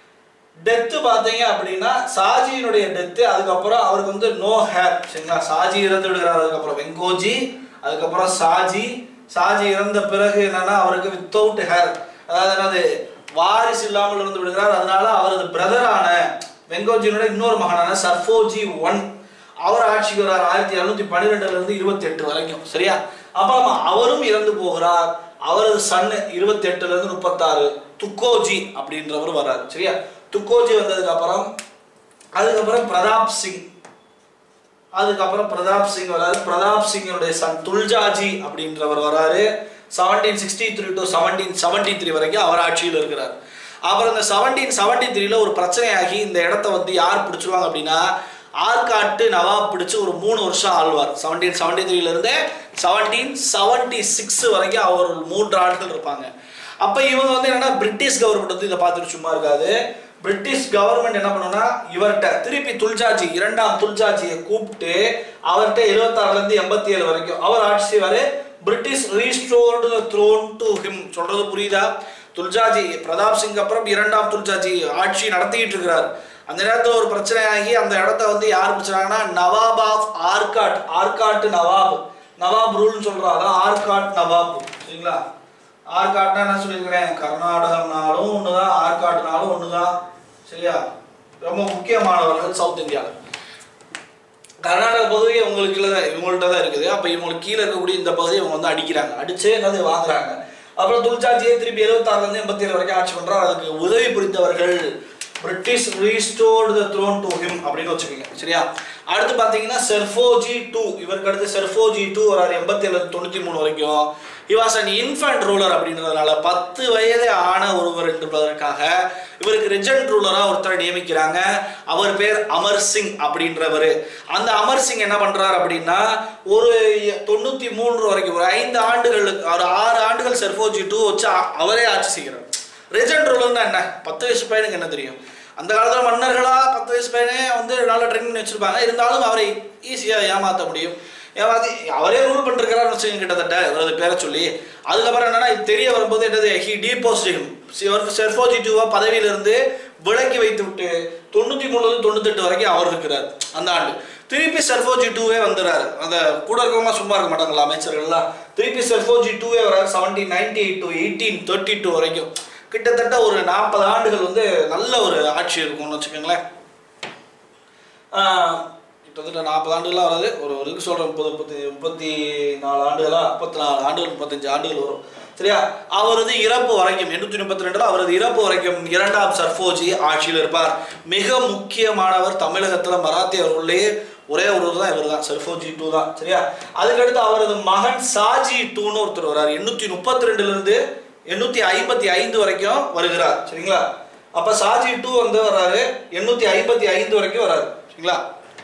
டெத்து பார்த்தீங்க அப்படின்னா சாஜியினுடைய டெத்து அதுக்கப்புறம் அவருக்கு வந்து நோ ஹேர் சரிங்களா சாஜி இறந்து விடுகிறார் அதுக்கப்புறம் வெங்கோஜி அதுக்கப்புறம் சாஜி சாஜி இறந்த பிறகு என்னன்னா அவருக்கு வித்தவுட் ஹேர் அதாவது என்னது வாரிசு இல்லாமல் இருந்து விடுகிறார் அதனால அவரது பிரதரான வெங்கோஜியினுடைய இன்னொரு மகனான சர்ஃபோஜி ஒன் அவர் ஆட்சிக்கு வரார் ஆயிரத்தி எழுநூத்தி பன்னிரெண்டுல இருந்து இருபத்தி எட்டு வரைக்கும் சரியா அப்புறமா அவரும் இறந்து போகிறார் அவரது சன்னு இருபத்தி எட்டுல இருந்து முப்பத்தாறு துக்கோஜி அப்படின்றவர் வர்றாரு சரியா துக்கோஜி வந்ததுக்கு அப்புறம் அதுக்கப்புறம் பிரதாப் சிங் அதுக்கப்புறம் பிரதாப் சிங் வராரு பிரதாப் சிங்கினுடைய சன் துல்ஜாஜி அப்படின்றவர் வராரு seventeen sixty three to seventeen seventy three வரைக்கும் அவர் ஆட்சியில் இருக்கிறார் அப்புறம் இந்த செவன்டீன் செவன்டி த்ரீல ஒரு பிரச்சனையாகி இந்த இடத்த வந்து யார் பிடிச்சிருவாங்க அப்படின்னா ஆற்காட்டு நவாப் பிடிச்சு ஒரு மூணு வருஷம் ஆழ்வார் செவன்டீன் செவன்டி த்ரீல இருந்து செவன்டீன் செவன்டி சிக்ஸ் வரைக்கும் அவர் ஒரு மூன்று ஆட்கள் இருப்பாங்க அப்போ இவங்க வந்து என்னன்னா பிரிட்டிஷ் கவர்மெண்ட் வந்து இதை பார்த்துட்டு சும்மா இருக்காது பிரிட்டிஷ் கவர்மெண்ட் என்ன பண்ணுன்னா இவர்கிட்ட திருப்பி துல்ஜாஜி இரண்டாம் துல்ஜாஜியை கூப்பிட்டு அவர்கிட்ட எழுபத்தாறுல இருந்து எண்பத்தி ஏழு வரைக்கும் அவர் ஆட்சி செய்வாரு British restored throne to him சொல்றது புரியுதா துல்ஜாஜி பிரதாப் சிங் அப்புறம் இரண்டாம் துல்ஜாஜி ஆட்சி நடத்திட்டு இருக்கிறார் அந்த நேரத்தில் ஒரு பிரச்சனையாகி அந்த இடத்த வந்து யார் பிடிச்சாங்கன்னா நவாப் ஆஃப் ஆர்காட் ஆர்காட் நவாப் நவாப் ரூல்னு சொல்றோம் அதான் ஆர்காட் நவாப் சரிங்களா ஆற்காட்னா என்ன சொல்லியிருக்கிறேன் கர்நாடகம்னாலும் ஒன்று தான் ஆற்காட்டுனாலும் ஒன்று தான் சரியா ரொம்ப முக்கியமானவர்கள் சவுத் இந்தியாவில் கர்நாடக பகுதி உங்களுக்கு கீழே தான் இவங்கள்ட்ட தான் இருக்குது அப்போ இவங்களுக்கு கீழே இருக்கக்கூடிய இந்த பகுதியை இவங்க வந்து அடிக்கிறாங்க அடிச்சே என்னது வாங்குறாங்க அப்புறம் துல்ஜாஜியை திருப்பி எழுபத்தாறுலேருந்து எண்பத்தி ஏழு வரைக்கும் ஆட்சி பண்ணுறாரு அதுக்கு உதவி புரிந்தவர்கள் British restored the throne to him அப்படின்னு வச்சுக்கோங்க சரியா அடுத்து பார்த்தீங்கன்னா செர்ஃபோஜி டூ இவருக்கு அடுத்து செர்ஃபோஜி டூ வராரு எண்பத்தி ஏழு தொண்ணூற்றி மூணு வரைக்கும் he was an infant ruler அப்படின்றதுனால பத்து வயதே ஆன ஒருவர் என்பதற்காக இவருக்கு ரெஜெண்ட் ரூலரா ஒருத்தரை நியமிக்கிறாங்க அவர் பேர் அமர் சிங் அப்படின்றவர் அந்த அமர் சிங் என்ன பண்றாரு அப்படின்னா ஒரு தொண்ணூத்தி மூன்று வரைக்கும் ஒரு ஐந்து ஆண்டுகளுக்கு ஒரு ஆறு ஆண்டுகள் செர்ஃபோஜி டூ வச்சு அ- அவரே ஆட்சி செய்கிறார் ரெஜெண்ட் ரூலர்னா என்ன பத்து வயசு பையனுக்கு என்ன தெரியும் அந்த காலத்துல மன்னர்களா பத்து வயசு பையனே வந்து நல்லா ட்ரெயின் பண்ணி வச்சிருப்பாங்க இருந்தாலும் அவரை ஈஸியா ஏமாத்த முடியும் ஏமாத்தி அவரே ரூல் பண்ணிருக்கிறாரு வச்சுக்கோங்க கிட்டத்தட்ட அவரது பேரை சொல்லி அதுக்கப்புறம் என்னன்னா இது தெரிய வரும்போது என்னது ஹி டீபோஸ்ட் செர்ஃபோஜி டூவா பதவியிலிருந்து விலக்கி வைத்து விட்டு தொண்ணூத்தி மூணுல இருந்து தொண்ணூத்தெட்டு வரைக்கும் அவர் இருக்கிறார் அந்த ஆண்டு திருப்பி செர்ஃபோஜி டூவே வந்துறாரு அந்த கூட இருக்கவங்க சும்மா இருக்க மாட்டாங்களா அமைச்சர்கள்லாம் திருப்பி செர்ஃபோஜி டூவே வராரு seventeen ninety eight to eighteen thirty two வரைக்கும் கிட்டத்தட்ட ஒரு நாற்பது ஆண்டுகள் வந்து நல்ல ஒரு ஆட்சி இருக்கும்னு வச்சுக்கோங்களேன் ஆஹ் கிட்டத்தட்ட நாற்பது ஆண்டுகளாக வருது ஒரு ஒரு இதுக்கு சொல்கிறேன் முப்பது முப்பத்தி முப்பத்தி நாலு ஆண்டுகளா முப்பத்தி நாலு ஆண்டுகள் முப்பத்தஞ்சு ஆண்டுகள் வரும் சரியா அவரது இறப்பு வரைக்கும் எண்ணூற்றி முப்பத்தி ரெண்டில் அவரது இறப்பு வரைக்கும் இரண்டாம் சர்ஃபோஜி ஆட்சியில் இருப்பார் மிக முக்கியமானவர் தமிழகத்தில் மராத்தியர்களுடைய ஒரே ஒரு தான் இவர் தான் சர்ஃபோஜி டூ தான் சரியா அதுக்கடுத்து அவரது மகன் சாஜி டூன்னு ஒருத்தர் வர்றார் எண்ணூற்றி முப்பத்தி ரெண்டுலேருந்து எண்ணூற்றி ஐம்பத்தி ஐந்து வரைக்கும் வருகிறார் சரிங்களா அப்போ சாஜி டூ வந்து வர்றாரு எண்ணூற்றி ஐம்பத்தி ஐந்து வரைக்கும் வர்றாரு சரிங்களா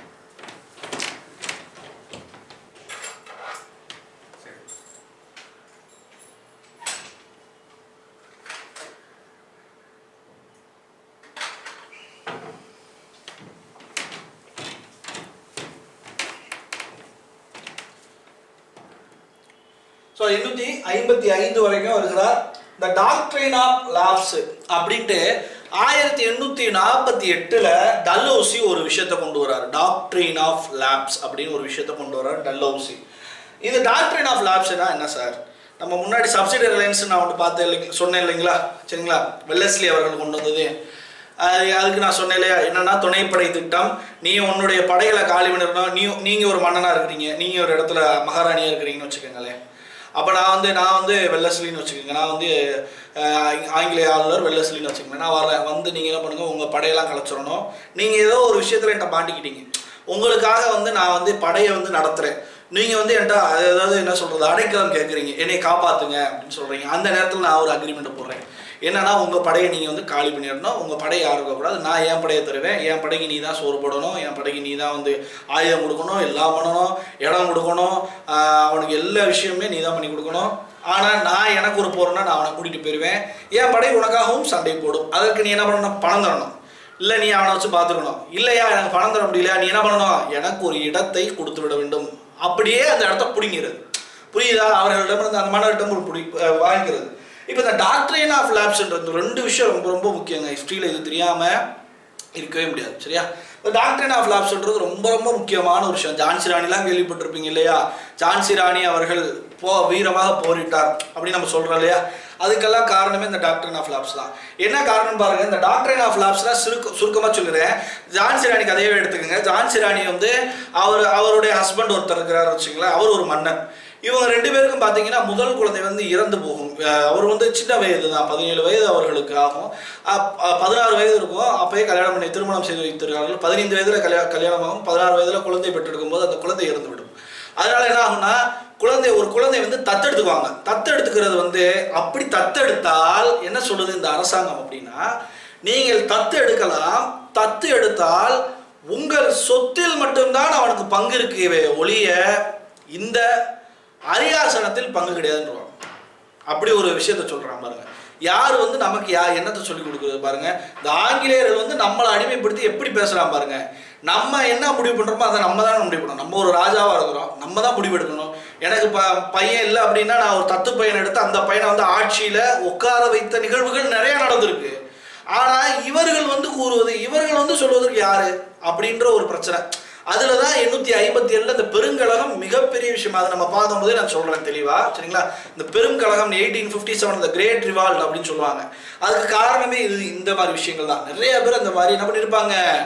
ஸோ எண்ணூற்றி ஐம்பத்தி ஐந்து வரைக்கும் வருகிறார் இந்த டாக்ட்ரைன் ஆஃப் லாப்ஸ் அப்படின்ட்டு ஆயிரத்தி எண்ணூற்றி நாற்பத்தி எட்டில் டல்லோசி ஒரு விஷயத்தை கொண்டு வரார் டாக்ட்ரைன் ஆஃப் லேப்ஸ் அப்படின்னு ஒரு விஷயத்தை கொண்டு வரார் டல்லோசி இது டாக்ட்ரைன் ஆஃப் லேப்ஸ்னா என்ன சார் நம்ம முன்னாடி சப்சிடி ரிலையன்ஸ் நான் ஒன்று பார்த்தேன் இல்லைங்க சொன்னேன் இல்லைங்களா சரிங்களா வெல்லஸ்லி அவர்கள் கொண்டு வந்தது அது அதுக்கு நான் சொன்னேன் இல்லையா என்னன்னா துணைப்படை திட்டம் நீ உன்னுடைய படைகளை காலி பண்ணிடணும் நீ நீங்கள் ஒரு மன்னனாக இருக்கிறீங்க நீங்கள் ஒரு இடத்துல மகாராணியாக இருக்கிறீங்கன்னு வச்சுக்கோங்களேன் அப்போ நான் வந்து நான் வந்து வெள்ளஸ்லின்னு வச்சுக்கோங்க நான் வந்து அஹ், ஆங்கிலேய ஆளுநர் வெள்ளஸ்லின்னு வச்சுக்கோங்க நான் வரேன் வந்து நீங்கள் என்ன பண்ணுங்கள் உங்கள் படையெல்லாம் கலைச்சிடணும் நீங்கள் ஏதோ ஒரு விஷயத்தில் என்கிட்ட மாட்டிக்கிட்டீங்க உங்களுக்காக வந்து நான் வந்து படையை வந்து நடத்துகிறேன் நீங்கள் வந்து என்கிட்ட அதாவது என்ன சொல்கிறது அடைக்கலம் கேட்குறீங்க என்னை காப்பாற்றுங்க அப்படின்னு சொல்கிறீங்க அந்த நேரத்தில் நான் ஒரு அக்ரிமெண்ட் போடுறேன் என்னன்னா உங்கள் படையை நீங்கள் வந்து காலி பண்ணிடணும் உங்கள் படையை யாரும் இருக்கக்கூடாது நான் என் படையை தருவேன் என் படைக்கு நீ தான் சோறு போடணும் என் படைக்கு நீ தான் வந்து ஆயுதம் கொடுக்கணும் எல்லாம் பண்ணணும் இடம் கொடுக்கணும் ஆஹ் அவனுக்கு எல்லா விஷயமுமே நீ தான் பண்ணி கொடுக்கணும் ஆனால் நான் எனக்கு ஒரு போறேன்னா நான் அவனை கூட்டிகிட்டு போயிடுவேன் என் படை உனக்காகவும் சண்டை போடும் அதற்கு நீ என்ன பண்ணணும் பணம் தரணும் இல்லை நீ அவனை வச்சு பார்த்துக்கணும் இல்லையா எனக்கு பணம் தர முடியல நீ என்ன பண்ணணும் எனக்கு ஒரு இடத்தை கொடுத்து விட வேண்டும் அப்படியே அந்த இடத்த பிடிங்கிறது புரியுதா அவர்களிடமிருந்து அந்த மாணவர்களிடம் ஒரு பிடி அஹ் வாங்கிக்கிறது இப்போ இந்த டாக்டரேன் ஆஃப் லேப்ஸ்ன்றது ரெண்டு விஷயம் ரொம்ப ரொம்ப முக்கியங்க ஹிஸ்ட்ரியில் இது தெரியாமல் இருக்கவே முடியாது சரியா இந்த டாக்டரின் ஆஃப் லாப்ஸ்ன்றது ரொம்ப ரொம்ப முக்கியமான ஒரு விஷயம் ஜான்சி ராணிலாம் கேள்விப்பட்டிருப்பீங்க இல்லையா ஜான்சி ராணி அவர்கள் போ வீரமாக போரிட்டார் அப்படின்னு நம்ம சொல்றோம் இல்லையா அதுக்கெல்லாம் காரணமே இந்த டாக்டரின் ஆஃப் லாப்ஸ் தான் என்ன காரணம் பாருங்க இந்த டாக்டரின் ஆஃப் லாப்ஸ்லாம் சுருக்க சுருக்கமாக சொல்லுறேன் ஜான்சி ராணி கதையவே எடுத்துக்கோங்க ஜான்சி ராணி வந்து அவர் அவருடைய ஹஸ்பண்ட் ஒருத்தர் இருக்கிறார் வச்சுங்களேன் அவர் ஒரு மன்னன் இவங்க ரெண்டு பேருக்கும் பார்த்தீங்கன்னா முதல் குழந்தை வந்து இறந்து போகும் அஹ் அவர் வந்து சின்ன வயது தான் பதினேழு வயது அவர்களுக்கு ஆகும் அப்- அஹ் பதினாறு வயது இருக்கும் அப்பயே கல்யாணம் பண்ணி திருமணம் செய்து வைத்திருக்கார்கள் பதினைந்து வயதுல கல்யாணம் கல்யாணம் ஆகும் பதினாறு வயதுல குழந்தை பெற்றெடுக்கும் போது அந்த குழந்தை இறந்து விடும் அதனால என்ன ஆகும்னா குழந்தை ஒரு குழந்தை வந்து தத்தெடுத்துக்குவாங்க தத்தெடுத்துக்கிறது வந்து அப்படி தத்தெடுத்தால் என்ன சொல்லுது இந்த அரசாங்கம் அப்படின்னா நீங்கள் தத்து எடுக்கலாம் தத்து எடுத்தால் உங்கள் சொத்தில் மட்டும்தான் அவனுக்கு பங்கு இருக்கவே ஒழிய இந்த அரியாசனத்தில் பங்கு கிடையாதுன்றவாங்க அப்படி ஒரு விஷயத்த சொல்றான் பாருங்க யார் வந்து நமக்கு யா என்னத்தை சொல்லி கொடுக்குறது பாருங்க இந்த ஆங்கிலேயர்கள் வந்து நம்மளை அடிமைப்படுத்தி எப்படி பேசுறான் பாருங்க நம்ம என்ன முடிவு பண்றோமோ அதை நம்ம தான் முடிவு பண்ணணும் நம்ம ஒரு ராஜாவா இருக்கிறோம் நம்ம தான் முடிவு எடுக்கணும் எனக்கு ப பையன் இல்லை அப்படின்னா நான் ஒரு தத்து பையன் எடுத்து அந்த பையனை வந்து ஆட்சியில உட்கார வைத்த நிகழ்வுகள் நிறைய நடந்திருக்கு ஆனா இவர்கள் வந்து கூறுவது இவர்கள் வந்து சொல்வதற்கு யாரு அப்படின்ற ஒரு பிரச்சனை அதுல தான் எண்ணூத்தி ஐம்பத்தி ஏழுல இந்த பெருங்கழகம் மிகப்பெரிய விஷயம் அதை நம்ம பார்க்கும்போதே நான் சொல்றேன் தெளிவா சரிங்களா இந்த பெருங்கழகம் எயிட்டீன் ஃபிஃப்டி செவன் இந்த கிரேட் ரிவால்ட் அப்படின்னு சொல்லுவாங்க அதுக்கு காரணமே இது இந்த மாதிரி விஷயங்கள் தான் நிறைய பேர் அந்த மாதிரி என்ன பண்ணியிருப்பாங்க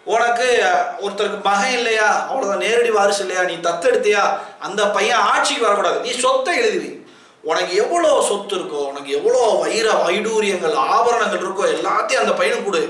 உனக்கு அஹ், ஒருத்தருக்கு மகன் இல்லையா அவ்வளோதான் நேரடி வாரிசு இல்லையா நீ தத்தெடுத்தியா அந்த பையன் ஆட்சிக்கு வரக்கூடாது நீ சொத்தை எழுதி வை. உனக்கு எவ்வளோ சொத்து இருக்கோ உனக்கு எவ்வளோ வைர வைடூரியங்கள் ஆபரணங்கள் இருக்கோ எல்லாத்தையும் அந்த பையனுக்கு கொடு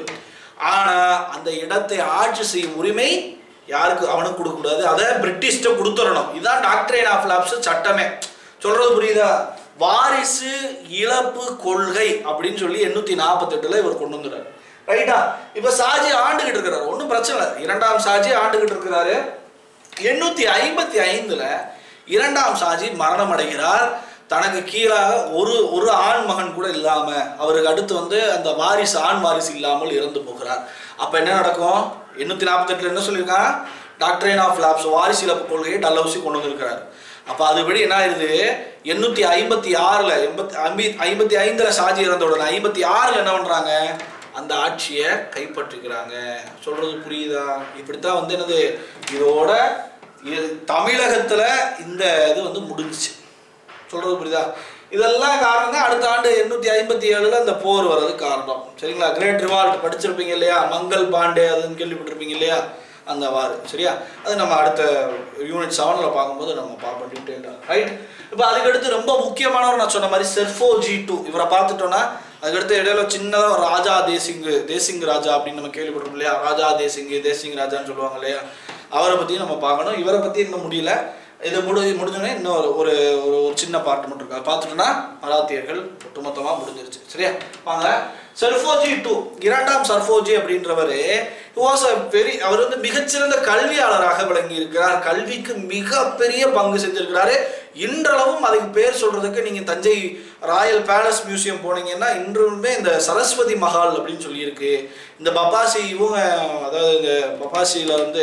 ஆனால் அந்த இடத்தை ஆட்சி செய்யும் உரிமை யாருக்கு அவனுக்கு கொடுக்கக்கூடாது அதை பிரிட்டிஷ்ட கொடுத்துடணும் இதுதான் டாக்டரேட் ஆஃப் லாப்ஸ் சட்டமே சொல்றது புரியுதா வாரிசு இழப்பு கொள்கை அப்படின்னு சொல்லி எண்ணூத்தி நாற்பத்தெட்டுல இவர் கொண்டு வந்துறாரு ரைட்டா இப்ப சாஜி ஆண்டுகிட்டு இருக்கிறாரு ஒன்றும் பிரச்சனை இல்லை இரண்டாம் சாஜி ஆண்டுகிட்டு இருக்கிறாரு எண்ணூத்தி ஐம்பத்தி ஐந்துல இரண்டாம் சாஜி மரணம் அடைகிறார் தனக்கு கீழாக ஒரு ஒரு ஆண் மகன் கூட இல்லாம அவருக்கு அடுத்து வந்து அந்த வாரிசு ஆண் வாரிசு இல்லாமல் இறந்து போகிறார் அப்ப என்ன நடக்கும் எண்ணூத்தி நாற்பத்தெட்டுல என்ன சொல்லியிருக்கான் டாக்டரேன் ஆஃப் லாப்ஸ் வாரிசு இழப்பு கொள்கையை டல்லவுசி கொண்டு வந்திருக்கிறார் அப்ப அதுபடி என்ன ஆயிருது எண்ணூத்தி ஐம்பத்தி ஆறுல எண்பத்தி ஐம்பத்தி ஐம்பத்தி ஐந்துல ஷாஜி இறந்த உடனே ஐம்பத்தி ஆறுல என்ன பண்றாங்க அந்த ஆட்சியை கைப்பற்றிக்கிறாங்க சொல்றது புரியுதா இப்படித்தான் வந்து என்னது இதோட இது தமிழகத்துல இந்த இது வந்து முடிஞ்சுச்சு சொல்றது புரியுதா இதெல்லாம் காரணம் தான் அடுத்த ஆண்டு எண்ணூத்தி ஐம்பத்தி ஏழுல அந்த போர் வர்றது காரணம் சரிங்களா கிரேட் ரிவால்ட் படிச்சிருப்பீங்க இல்லையா மங்கள் பாண்டே அதுன்னு கேள்விப்பட்டிருப்பீங்க இல்லையா அந்த வார் சரியா அது நம்ம அடுத்த யூனிட் செவனில் பார்க்கும்போது நம்ம பார்ப்போம் டீட்டெயிலாக ரைட் இப்போ அதுக்கடுத்து ரொம்ப முக்கியமானவர் நான் சொன்ன மாதிரி செர்ஃபோ ஜி டூ இவரை பார்த்துட்டோன்னா அதுக்கடுத்து இடையில சின்னதாக ஒரு ராஜா தேசிங் தேசிங் ராஜா அப்படின்னு நம்ம கேள்விப்பட்டிருக்கோம் இல்லையா ராஜா தேசிங் தேசிங் ராஜான்னு சொல்லுவாங்க இல்லையா அவரை பற்றியும் நம்ம பார்க்கணும் இவரை பற்றி இன்னும் முடியல இது முடி முடிஞ்சோடனே இன்னும் ஒரு ஒரு ஒரு ஒரு சின்ன பாட்டு மட்டும் இருக்கு அதை பார்த்துட்டோன்னா மராத்தியர்கள் ஒட்டுமொத்தமாக முடிஞ்சிருச்சு சரியா வாங்க சர்ஃபோஜி டூ இரண்டாம் சர்ஃபோஜி அப்படின்றவர் வாஸ் அ பெரிய அவர் வந்து மிகச்சிறந்த கல்வியாளராக விளங்கி இருக்கிறார் கல்விக்கு மிகப்பெரிய பங்கு செஞ்சிருக்கிறாரு இன்றளவும் அதுக்கு பேர் சொல்றதுக்கு நீங்க தஞ்சை ராயல் பேலஸ் மியூசியம் போனீங்கன்னா இன்றுமே இந்த சரஸ்வதி மஹால் அப்படின்னு சொல்லியிருக்கு இந்த பப்பாசி இவங்க அதாவது இந்த பப்பாசியில் வந்து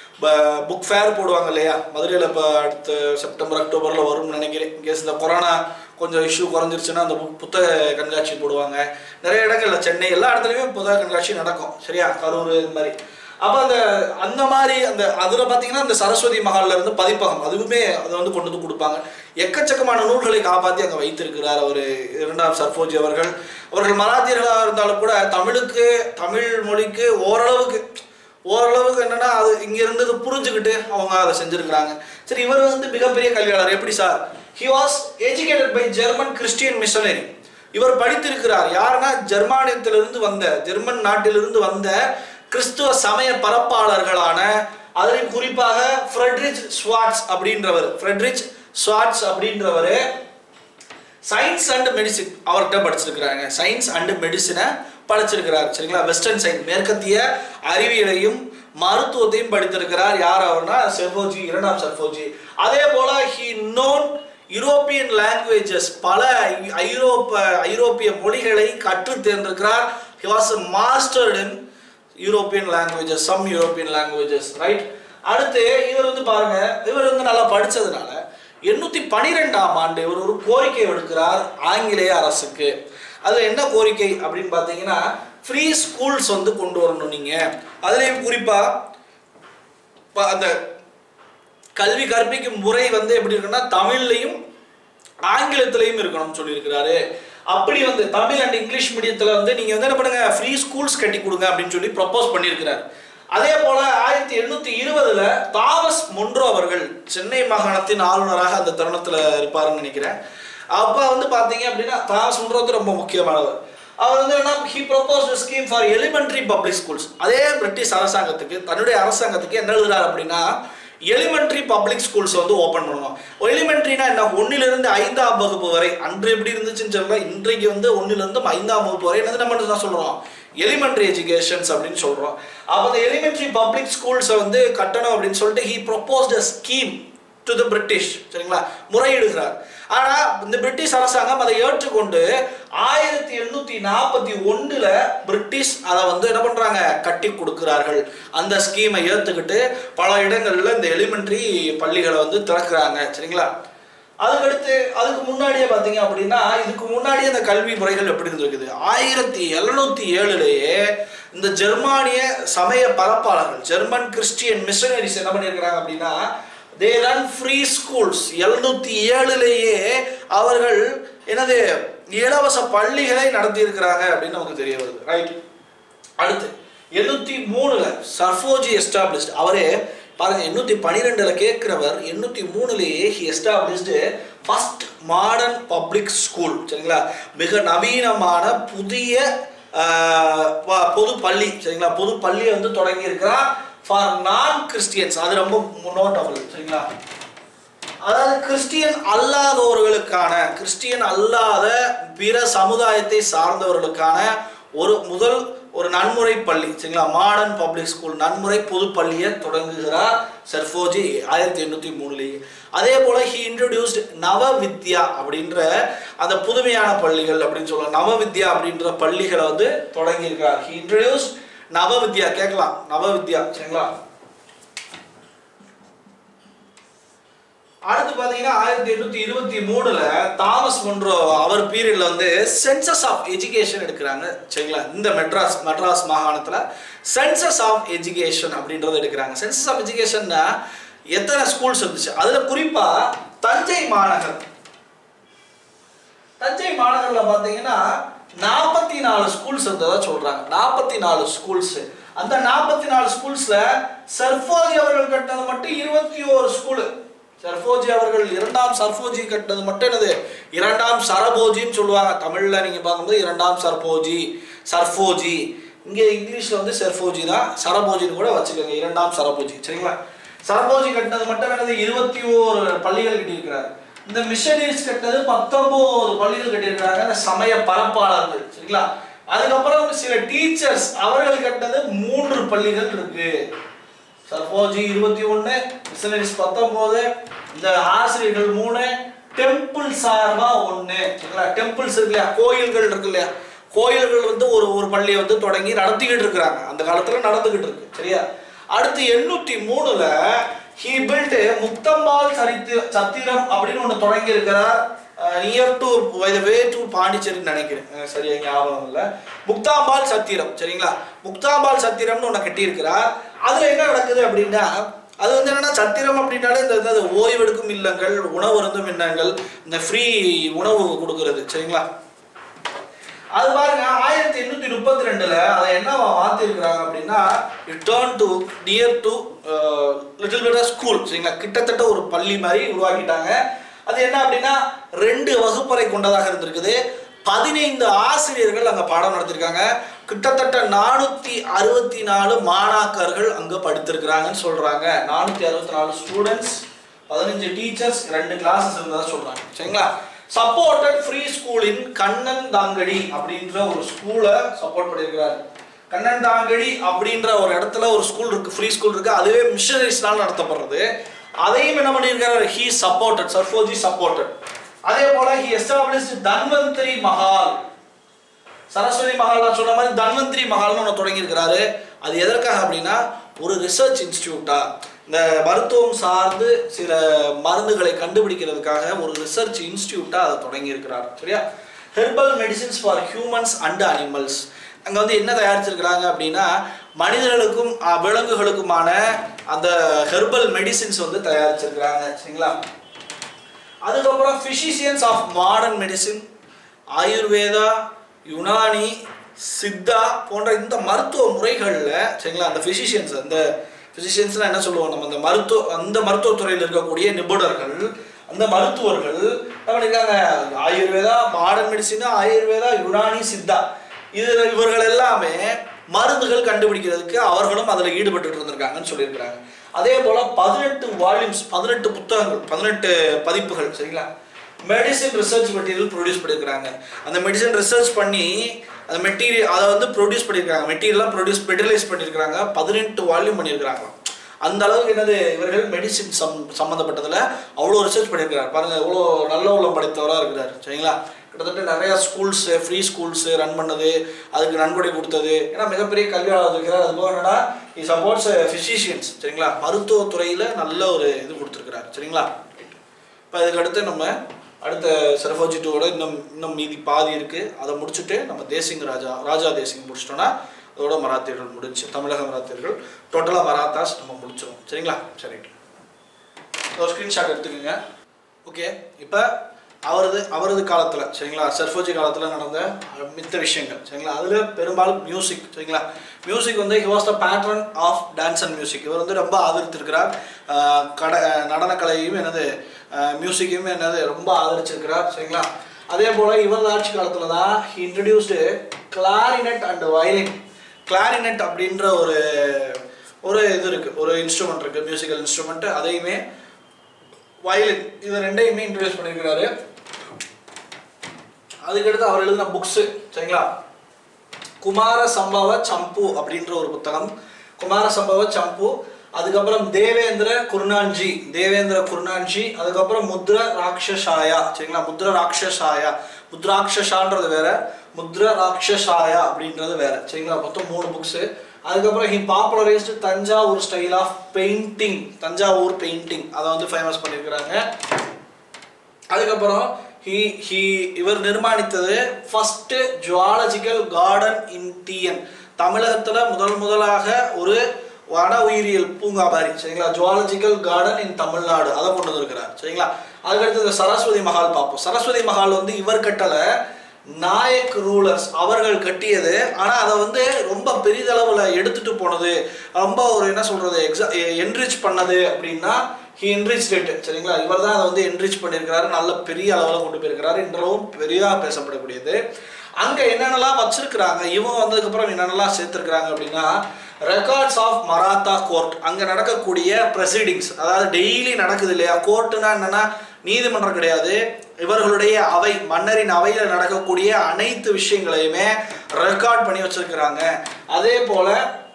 புக் ஃபேர் போடுவாங்க இல்லையா மதுரையில் இப்போ அடுத்த செப்டம்பர் அக்டோபரில் வரும்னு நினைக்கிறேன் இன்கேஸ் இந்த கொரோனா கொஞ்சம் இஷ்யூ குறைஞ்சிருச்சுன்னா அந்த புக் புத்தக கண்காட்சி போடுவாங்க நிறைய இடங்கள்ல சென்னை எல்லா இடத்துலையுமே புத்தக கண்காட்சி நடக்கும் சரியா கரூர் இது மாதிரி அப்போ அந்த அந்த மாதிரி அந்த அதில் பார்த்தீங்கன்னா அந்த சரஸ்வதி மஹால்ல இருந்து பதிப்பகம் அதுவுமே அதை வந்து கொண்டு வந்து கொடுப்பாங்க எக்கச்சக்கமான நூல்களை காப்பாற்றி அங்கே வைத்திருக்கிறார் அவர் இரண்டாம் சர்ஃபோஜி அவர்கள் அவர்கள் மராத்தியர்களாக இருந்தாலும் கூட தமிழுக்கு தமிழ் மொழிக்கு ஓரளவுக்கு ஓரளவுக்கு என்னன்னா அது இங்க இருந்தது புரிஞ்சுக்கிட்டு அவங்க அதை செஞ்சிருக்கிறாங்க சரி இவர் வந்து மிகப்பெரிய கல்வியாளர் எப்படி sir he was educated by German Christian missionary இவர் படித்திருக்கிறார் யாருன்னா ஜெர்மானியத்திலிருந்து வந்த ஜெர்மன் நாட்டிலிருந்து வந்த கிறிஸ்துவ சமய பரப்பாளர்களான அதில் குறிப்பாக ஃப்ரெட்ரிச் ஸ்வாட்ஸ் அப்படின்றவர் ஃப்ரெட்ரிச் ஸ்வாட்ஸ் அப்படின்றவர் சயின்ஸ் அண்ட் மெடிசின் அவர்கிட்ட படிச்சிருக்கிறாங்க சயின்ஸ் அண்ட் மெடிசினை படிச்சிருக்கிறார் சரிங்களா வெஸ்டர்ன் சயின்ஸ் மேற்கத்திய அறிவியலையும் மருத்துவத்தையும் படித்திருக்கிறார் யார் அவர்னா செர்போஜி இரண்டாம் சர்போஜி அதே போல ஹி நோன் யூரோப்பியன் லாங்குவேஜஸ் பல ஐரோப்ப ஐரோப்பிய மொழிகளை கற்று தேர்ந்திருக்கிறார் he was mastered in European languages some European languages right அடுத்து இவர் வந்து பாருங்க இவர் வந்து நல்லா படிச்சதுனால எண்ணூத்தி பனிரெண்டாம் ஆண்டு இவர் ஒரு கோரிக்கை விடுக்கிறார் ஆங்கிலேய அரசுக்கு அதுல என்ன கோரிக்கை அப்படின்னு பார்த்தீங்கன்னா ஃப்ரீ ஸ்கூல்ஸ் வந்து கொண்டு வரணும் நீங்க அதுலயும் குறிப்பா ப- அந்த கல்வி கற்பிக்கும் முறை வந்து எப்படி இருக்குன்னா தமிழ்லையும் ஆங்கிலத்திலையும் இருக்கணும்னு சொல்லியிருக்கிறாரு அப்படி வந்து தமிழ் அண்ட் இங்கிலீஷ் மீடியத்தில் வந்து நீங்கள் வந்து என்ன பண்ணுங்க ஃப்ரீ ஸ்கூல்ஸ் கட்டி கொடுங்க அப்படின்னு சொல்லி ப்ரப்போஸ் பண்ணியிருக்கிறார் அதே போல ஆயிரத்தி எண்ணூத்தி இருபதுல தாமஸ் மொன்ரோ அவர்கள் சென்னை மாகாணத்தின் ஆளுநராக அந்த தருணத்தில் இருப்பாருன்னு நினைக்கிறேன் அப்போ வந்து பார்த்தீங்க அப்படின்னா தாமஸ் மொன்ரோ வந்து ரொம்ப முக்கியமானவர் அவர் வந்து என்ன he propose scheme for elementary public schools அதே பிரிட்டிஷ் அரசாங்கத்துக்கு தன்னுடைய அரசாங்கத்துக்கு என்ன எழுதுறாரு அப்படின்னா எலிமெண்ட்ரி பப்ளிக் ஸ்கூல்ஸ் வந்து ஓப்பன் பண்ணணும் எலிமெண்ட்ரினா என்ன ஒன்னிலிருந்து ஐந்தாம் வகுப்பு வரை அன்று எப்படி இருந்துச்சுன்னு சொல்லலாம் இன்றைக்கு வந்து ஒன்னிலிருந்து ஐந்தாம் வகுப்பு வரை என்னது நம்ம என்ன சொல்றோம் எலிமெண்ட்ரி எஜுகேஷன்ஸ் அப்படின்னு சொல்றோம் அப்போ அந்த எலிமெண்ட்ரி பப்ளிக் ஸ்கூல்ஸை வந்து கட்டணும் அப்படின்னு சொல்லிட்டு he proposed a scheme to the British சரிங்களா முறையிடுகிறார் ஆனா இந்த பிரிட்டிஷ் அரசாங்கம் அதை ஏற்றுக்கொண்டு ஆயிரத்தி எண்ணூத்தி நாற்பத்தி ஒண்ணுல பிரிட்டிஷ் அதை வந்து என்ன பண்றாங்க கட்டி கொடுக்கிறார்கள் அந்த ஸ்கீமை ஏத்துக்கிட்டு பல இடங்கள்ல இந்த எலிமெண்ட்ரி பள்ளிகளை வந்து திறக்கிறாங்க சரிங்களா அதுக்கடுத்து அதுக்கு முன்னாடியே பார்த்தீங்க அப்படின்னா இதுக்கு முன்னாடியே இந்த கல்வி முறைகள் எப்படி இருந்திருக்குது ஆயிரத்தி எழுநூத்தி ஏழுலேயே இந்த ஜெர்மானிய சமய பரப்பாளர்கள் ஜெர்மன் கிறிஸ்டியன் மிஷனரிஸ் என்ன பண்ணியிருக்கிறாங்க அப்படின்னா தே ரன் ஃப்ரீ ஸ்கூல்ஸ் எழுநூத்தி ஏழுலேயே அவர்கள் என்னது இலவச பள்ளிகளை நடத்தி இருக்கிறாங்க அப்படின்னு நமக்கு தெரிய வருது ரைட் அடுத்து எண்ணூத்தி மூணுல சர்ஃபோஜி எஸ்டாப்ளிஷ்ட் அவரே பாருங்க எண்ணூத்தி பன்னிரெண்டுல கேட்கிறவர் எண்ணூத்தி மூணுலயே he established first modern public school சரிங்களா மிக நவீனமான புதிய ஆஹ், ப- பொது பள்ளி சரிங்களா பொது பள்ளியை வந்து தொடங்கி இருக்கிறார் ஃபார் நான் கிறிஸ்டியன்ஸ் அது ரொம்ப நோட்டபிள் சரிங்களா அதாவது கிறிஸ்டியன் அல்லாதவர்களுக்கான கிறிஸ்டியன் அல்லாத பிற சமுதாயத்தை சார்ந்தவர்களுக்கான ஒரு முதல் ஒரு நன்முறை பள்ளி சரிங்களா மாடர்ன் பப்ளிக் ஸ்கூல் நன்முறை பொது பள்ளியை தொடங்குகிறார் சர்ஃபோஜி ஆயிரத்தி எண்ணூற்றி மூணுலேயே அதே போல ஹி இன்ட்ரடியூஸ்ட் நவ வித்யா அப்படின்ற அந்த புதுமையான பள்ளிகள் அப்படின்னு சொல்லுவாங்க நவ வித்யா அப்படின்ற பள்ளிகளை வந்து தொடங்கியிருக்கிறார் ஹி இன்ட்ரடியூஸ் நவ வித்யா கேட்கலாம் நவ வித்யா சரிங்களா அடுத்து பாத்தீங்கன்னா ஆயிரத்தி எண்ணூத்தி இருபத்தி மூணுல தாமஸ் மொன்ரோ அவர் பீரியட்ல வந்து சென்சஸ் ஆஃப் எஜுகேஷன் எடுக்கிறாங்க சரிங்களா இந்த மெட்ராஸ் மெட்ராஸ் மாகாணத்துல சென்சஸ் ஆஃப் எஜுகேஷன் அப்படின்றத எடுக்கிறாங்க சென்சஸ் ஆஃப் எஜுகேஷன்னா எத்தனை ஸ்கூல்ஸ் இருந்துச்சு அதுல குறிப்பா தஞ்சை மாநகர் தஞ்சை மாநகர்ல பாத்தீங்கன்னா நாற்பத்தி நாலு ஸ்கூல்ஸ் இருந்ததா சொல்றாங்க நாற்பத்தி நாலு ஸ்கூல்ஸ் அந்த நாற்பத்தி நாலு ஸ்கூல்ஸ்ல சர்ஃபோஜி அவர்கள் கட்டினது மட்டும் இருபத்தி ஓரு ஸ்கூலு சர்ஃபோஜி அவர்கள் இரண்டாம் சர்ஃபோஜி கட்டினது மட்டும் என்னது இரண்டாம் சரபோஜின்னு சொல்லுவாங்க தமிழ்ல நீங்க பார்க்கும்போது இரண்டாம் சர்போஜி சர்ஃபோஜி இங்க இங்கிலீஷ்ல வந்து சர்ஃபோஜி தான் சரபோஜின்னு கூட வச்சுக்கோங்க இரண்டாம் சரபோஜி சரிங்களா சரபோஜி கட்டினது மட்டும் என்னது இருபத்தி ஓரு பள்ளிகள் கட்டியிருக்கிறார் இந்த மிஷனரிஸ் கட்டினது பத்தொன்பது பள்ளிகள் கட்டியிருக்கிறாங்க இந்த சமய பரப்பாளர்கள் சரிங்களா அதுக்கப்புறம் சில டீச்சர்ஸ் அவர்கள் கட்டினது மூன்று பள்ளிகள் இருக்கு சர்போஜி இருபத்தி ஒன்று மிஷனரிஸ் பத்தொம்போது இந்த ஆசிரியர்கள் மூணு டெம்பிள் சார்பா ஒன்று சரிங்களா டெம்பிள்ஸ் இருக்கு இல்லையா கோயில்கள் இருக்கு இல்லையா கோயில்கள் வந்து ஒரு ஒரு பள்ளியை வந்து தொடங்கி நடத்திக்கிட்டு இருக்கிறாங்க அந்த காலத்துல நடந்துகிட்டு இருக்கு சரியா அடுத்து எண்ணூத்தி மூணுல ஹி பில்ட் முக்தம்பால் சரித்து சத்திரம் அப்படின்னு ஒன்று தொடங்கி இருக்கிறார் நியர் டு வே டு பாண்டிச்சேரின்னு நினைக்கிறேன் அஹ் சரியா ஞாபகம் இல்லை முக்தாம்பால் சத்திரம் சரிங்களா முக்தாம்பால் சத்திரம்னு ஒன்று கட்டியிருக்கிறார் அதுல என்ன நடக்குது அப்படின்னா அது வந்து என்னன்னா சத்திரம் அப்படின்னாலே இந்த இந்த ஓய்வெடுக்கும் இல்லங்கள் உணவு இருந்தும் இல்லங்கள் இந்த ஃப்ரீ உணவு கொடுக்கறது சரிங்களா அது பாருங்க ஆயிரத்தி எண்ணூத்தி முப்பத்தி ரெண்டுல அதை என்னவா மாத்தி இருக்கிறாங்க அப்படின்னா return to near to little bit school சரிங்களா கிட்டத்தட்ட ஒரு பள்ளி மாதிரி உருவாக்கிட்டாங்க அது என்ன அப்படின்னா ரெண்டு வகுப்பறை கொண்டதாக இருந்திருக்குது பதினைந்து ஆசிரியர்கள் அங்க பாடம் நடத்திருக்காங்க கிட்டத்தட்ட நானூத்தி அறுபத்தி நாலு மாணாக்கர்கள் அங்க படித்திருக்கிறாங்கன்னு சொல்றாங்க நானூத்தி அறுபத்தி நாலு ஸ்டூடெண்ட்ஸ் பதினஞ்சு டீச்சர்ஸ் ரெண்டு கிளாஸஸ் இருந்ததா சொல்றாங்க சரிங்களா சப்போர்ட்டட் ஃப்ரீ ஸ்கூலின் கண்ணன் தாங்கடி அப்படின்ற ஒரு ஸ்கூலை சப்போர்ட் பண்ணியிருக்கிறாரு கண்ணன் தாங்கடி அப்படின்ற ஒரு இடத்துல ஒரு ஸ்கூல் இருக்கு ஃப்ரீ ஸ்கூல் இருக்கு அதுவே மிஷனரிஸ்னால நடத்தப்படுறது அதையும் என்ன பண்ணியிருக்காரு ஹீ சப்போர்ட்டட் சர்ஃபோஜி சப்போர்ட்டட் அதே போல ஹி எஸ்டாப்ளிஷ்ட் தன்வந்திரி மஹால் சரஸ்வதி மஹால் நான் சொன்ன மாதிரி தன்வந்திரி மஹால்னு ஒன்று தொடங்கியிருக்கிறாரு அது எதற்காக அப்படின்னா ஒரு ரிசர்ச் இன்ஸ்டியூட்டா இந்த மருத்துவம் சார்ந்து சில மருந்துகளை கண்டுபிடிக்கிறதுக்காக ஒரு ரிசர்ச் இன்ஸ்டியூட்டா அதை தொடங்கியிருக்கிறார் சரியா herbal medicines for humans and animals அங்கே வந்து என்ன தயாரிச்சிருக்கிறாங்க அப்படின்னா மனிதர்களுக்கும் அஹ், விலங்குகளுக்குமான அந்த ஹெர்பல் மெடிசின்ஸ் வந்து தயாரிச்சிருக்கிறாங்க சரிங்களா அதுக்கப்புறம் physicians of modern medicine Ayurveda Unani Siddha போன்ற இந்த மருத்துவ முறைகளில் சரிங்களா அந்த ஃபிசிஷியன்ஸ் அந்த ஃபிசிஷியன்ஸ்னால் என்ன சொல்லுவோம் நம்ம அந்த மருத்துவ அந்த மருத்துவத்துறையில் இருக்கக்கூடிய நிபுணர்கள் அந்த மருத்துவர்கள் என்ன பண்ணியிருக்காங்க ஆயுர்வேதா மாடர்ன் மெடிசின் ஆயுர்வேதா யுனானி சித்தா இது இவர்கள் எல்லாமே மருந்துகள் கண்டுபிடிக்கிறதுக்கு அவர்களும் அதில் ஈடுபட்டு இருந்திருக்காங்கன்னு சொல்லியிருக்கிறாங்க அதே போல பதினெட்டு வால்யூம்ஸ் பதினெட்டு புத்தகங்கள் பதினெட்டு பதிப்புகள் சரிங்களா மெடிசின் ரிசர்ச் மெட்டீரியல் ப்ரொடியூஸ் பண்ணியிருக்கிறாங்க அந்த மெடிசன் ரிசர்ச் பண்ணி அந்த மெட்டீரியல் அதை வந்து ப்ரொடியூஸ் பண்ணியிருக்காங்க மெட்டீரியலாக ப்ரொடியூஸ் மெட்டீரியலைஸ் பண்ணியிருக்கிறாங்க பதினெட்டு வால்யூம் பண்ணியிருக்கிறாங்க அந்த அளவுக்கு என்னது இவர்கள் மெடிசின் சம் சம்மந்தப்பட்டதில் அவ்வளோ ரிசர்ச் பண்ணியிருக்கிறார் பாருங்க எவ்வளோ நல்ல உள்ளம் படைத்தவராக இருக்கிறார் சரிங்களா கிட்டத்தட்ட நிறைய ஸ்கூல்ஸு ஃப்ரீ ஸ்கூல்ஸு ரன் பண்ணது அதுக்கு நன்கொடை கொடுத்தது ஏன்னா மிகப்பெரிய கல்வியாளர் இருக்கிறார் அது போக என்னன்னா இ சப்போர்ட்ஸ் ஃபிசிஷியன்ஸ் சரிங்களா மருத்துவத்துறையில் நல்ல ஒரு இது கொடுத்துருக்கிறார் சரிங்களா இப்போ இதுக்கு அடுத்து நம்ம அடுத்த சரஃபோஜி டூவோட இன்னும் இன்னும் மீதி பாதி இருக்குது அதை முடிச்சுட்டு நம்ம தேசிங் ராஜா ராஜா தேசிங் முடிச்சிட்டோன்னா அதோட மராத்தியர்கள் முடிஞ்சு தமிழக மராத்தியர்கள் டோட்டலாக மராத்தாஸ் நம்ம முடிச்சிடும் சரிங்களா சரி ஒரு ஸ்க்ரீன்ஷாட் எடுத்துக்கோங்க ஓகே இப்போ அவரது அவரது காலத்தில் சரிங்களா சர்ஃபோஜி காலத்தில் நடந்த அஹ், மித்த விஷயங்கள் சரிங்களா அதில் பெரும்பாலும் மியூசிக் சரிங்களா மியூசிக் வந்து he was the patron of dance and music இவர் வந்து ரொம்ப ஆதரித்திருக்கிறார் அஹ், கட அஹ், நடனக்கலையும் என்னது மியூசிக்கையும் என்னது ரொம்ப ஆதரிச்சிருக்கிறார் சரிங்களா அதே போல் இவர் ஆட்சி காலத்தில் தான் he introduced clarinet and violin clarinet அப்படின்ற ஒரு ஒரு இது இருக்குது ஒரு இன்ஸ்ட்ருமெண்ட் இருக்குது மியூசிக்கல் இன்ஸ்ட்ருமெண்ட் அதையுமே வயலின் இது ரெண்டையுமே இன்ட்ரடியூஸ் பண்ணியிருக்கிறாரு அதுக்கடுத்து அவர் எழுதின புக்ஸு சரிங்களா குமார சம்பவ சம்பு அப்படின்ற ஒரு புத்தகம் குமார சம்பவ சம்பு அதுக்கப்புறம் தேவேந்திர குருணாஞ்சி தேவேந்திர குருணாஞ்சி அதுக்கப்புறம் முத்ர ராட்சசாயா சரிங்களா முத்ர ராட்சசாயா முத்ராட்சசான்றது வேற முத்ர ராட்சசாயா அப்படின்றது வேற சரிங்களா மொத்தம் மூணு புக்ஸு அதுக்கப்புறம் he popularised Thanjavur style of painting Thanjavur painting அதை வந்து ஃபேமஸ் பண்ணியிருக்கிறாங்க அதுக்கப்புறம் ஹி ஹி இவர் நிர்மாணித்தது first zoological garden in TN தமிழகத்தில் முதல் முதலாக ஒரு வன உயிரியல் பூங்கா மாதிரி சரிங்களா ஜுவாலஜிக்கல் கார்டன் இன் தமிழ்நாடு அதை கொண்டு வந்திருக்கிறார் சரிங்களா அதுக்கடுத்து இந்த சரஸ்வதி மஹால் பார்ப்போம் சரஸ்வதி மஹால் வந்து இவர் கட்டலை நாயக் ரூலர்ஸ் அவர்கள் கட்டியது ஆனால் அதை வந்து ரொம்ப பெரிதளவில் எடுத்துட்டு போனது ரொம்ப ஒரு என்ன சொல்றது எக்ஸா என்ரிச் பண்ணது அப்படின்னா ஹி என்ரிச் ரேட்டு சரிங்களா இவர் தான் அதை வந்து என்ரிச் பண்ணியிருக்கிறாரு நல்ல பெரிய அளவில் கொண்டு போயிருக்கிறாரு இன்றளவும் பெரிதாக பேசப்படக்கூடியது அங்கே என்னென்னலாம் வச்சிருக்கிறாங்க இவங்க வந்ததுக்கப்புறம் என்னென்னலாம் சேர்த்துருக்குறாங்க அப்படின்னா ரெக்கார்ட்ஸ் ஆஃப் மராத்தா கோர்ட் அங்கே நடக்கக்கூடிய ப்ரெசிடிங்ஸ் அதாவது டெய்லி நடக்குது இல்லையா கோர்ட்டுனா என்னன்னா நீதிமன்றம் கிடையாது இவர்களுடைய அவை மன்னரின் அவையில் நடக்கக்கூடிய அனைத்து விஷயங்களையுமே ரெக்கார்ட் பண்ணி வச்சிருக்கிறாங்க அதே போல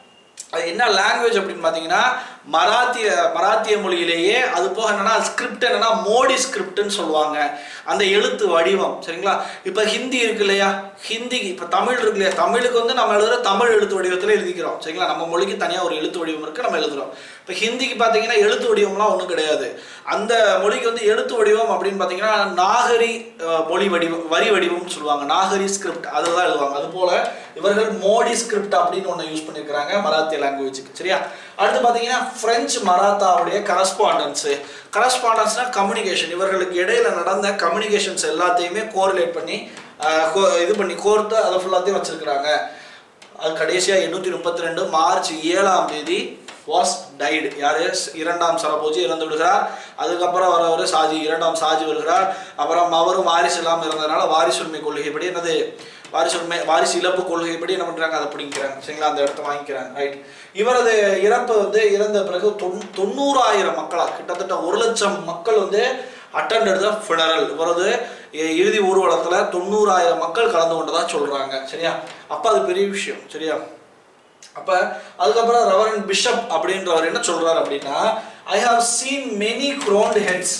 அது என்ன லாங்குவேஜ் அப்படின்னு பார்த்தீங்கன்னா மராத்திய மராத்திய மொழியிலேயே அது போக என்னன்னா ஸ்கிரிப்ட் என்னன்னா மோடி ஸ்கிரிப்ட்னு சொல்லுவாங்க அந்த எழுத்து வடிவம் சரிங்களா இப்போ ஹிந்தி இருக்கு இல்லையா ஹிந்தி இப்போ தமிழ் இருக்கு இல்லையா தமிழுக்கு வந்து நம்ம எழுதுற தமிழ் எழுத்து வடிவத்தில் எழுதிக்கிறோம் சரிங்களா நம்ம மொழிக்கு தனியாக ஒரு எழுத்து வடிவம் இருக்கு நம்ம எழுதுறோம் இப்போ ஹிந்திக்கு பார்த்தீங்கன்னா எழுத்து வடிவம்லாம் ஒன்றும் கிடையாது அந்த மொழிக்கு வந்து எழுத்து வடிவம் அப்படின்னு பார்த்தீங்கன்னா நாகரி அஹ், மொழி வடிவம் வரி வடிவம்னு சொல்லுவாங்க நாகரி ஸ்கிரிப்ட் அதுதான் எழுதுவாங்க அது போல இவர்கள் மோடி ஸ்கிரிப்ட் அப்படின்னு ஒன்று யூஸ் பண்ணியிருக்கிறாங்க மராத்திய லாங்குவேஜுக்கு சரியா அடுத்து பார்த்தீங்கன்னா பிரெஞ்சு மராத்தாவுடைய கரஸ்பாண்டன்ஸு கரஸ்பாண்டன்ஸ்னா கம்யூனிகேஷன் இவர்களுக்கு இடையில நடந்த கம்யூனிகேஷன்ஸ் எல்லாத்தையுமே கோரிலேட் பண்ணி அஹ், கோ- இது பண்ணி கோர்த்து அதை ஃபுல்லாத்தையும் வச்சிருக்கிறாங்க அது கடைசியாக எண்ணூற்றி முப்பத்தி ரெண்டு மார்ச் ஏழாம் தேதி வாஸ் டைடு யாரு இரண்டாம் சரபோஜி இறந்து விடுகிறார் அதுக்கப்புறம் வரவர் சாஜி இரண்டாம் சாஜி வருகிறார் அப்புறம் அவரும் வாரிசு இல்லாமல் இருந்ததுனால வாரிசுரிமை கொள்கைப்படி என்னது வாரிசுரிமை வாரிசு இழப்பு கொள்கைப்படி என்ன பண்ணுறாங்க அதை பிடிக்கிறாங்க சரிங்களா அந்த இடத்த வாங்கிக்கிறாங்க ரைட் இவரது இறப்பு வந்து இறந்த பிறகு தொண்ணூ தொண்ணூறாயிரம் மக்களா கிட்டத்தட்ட ஒரு லட்சம் மக்கள் வந்து அட்டண்டட் த ஃபினரல் இவரது இ- இறுதி ஊர்வலத்தில் தொண்ணூறாயிரம் மக்கள் கலந்து கொண்டதா சொல்றாங்க சரியா அப்போ அது பெரிய விஷயம் சரியா அப்போ அதுக்கப்புறம் ரெவரன் பிஷப் அப்படின்றவர் என்ன சொல்றாரு அப்படின்னா I have seen many crowned heads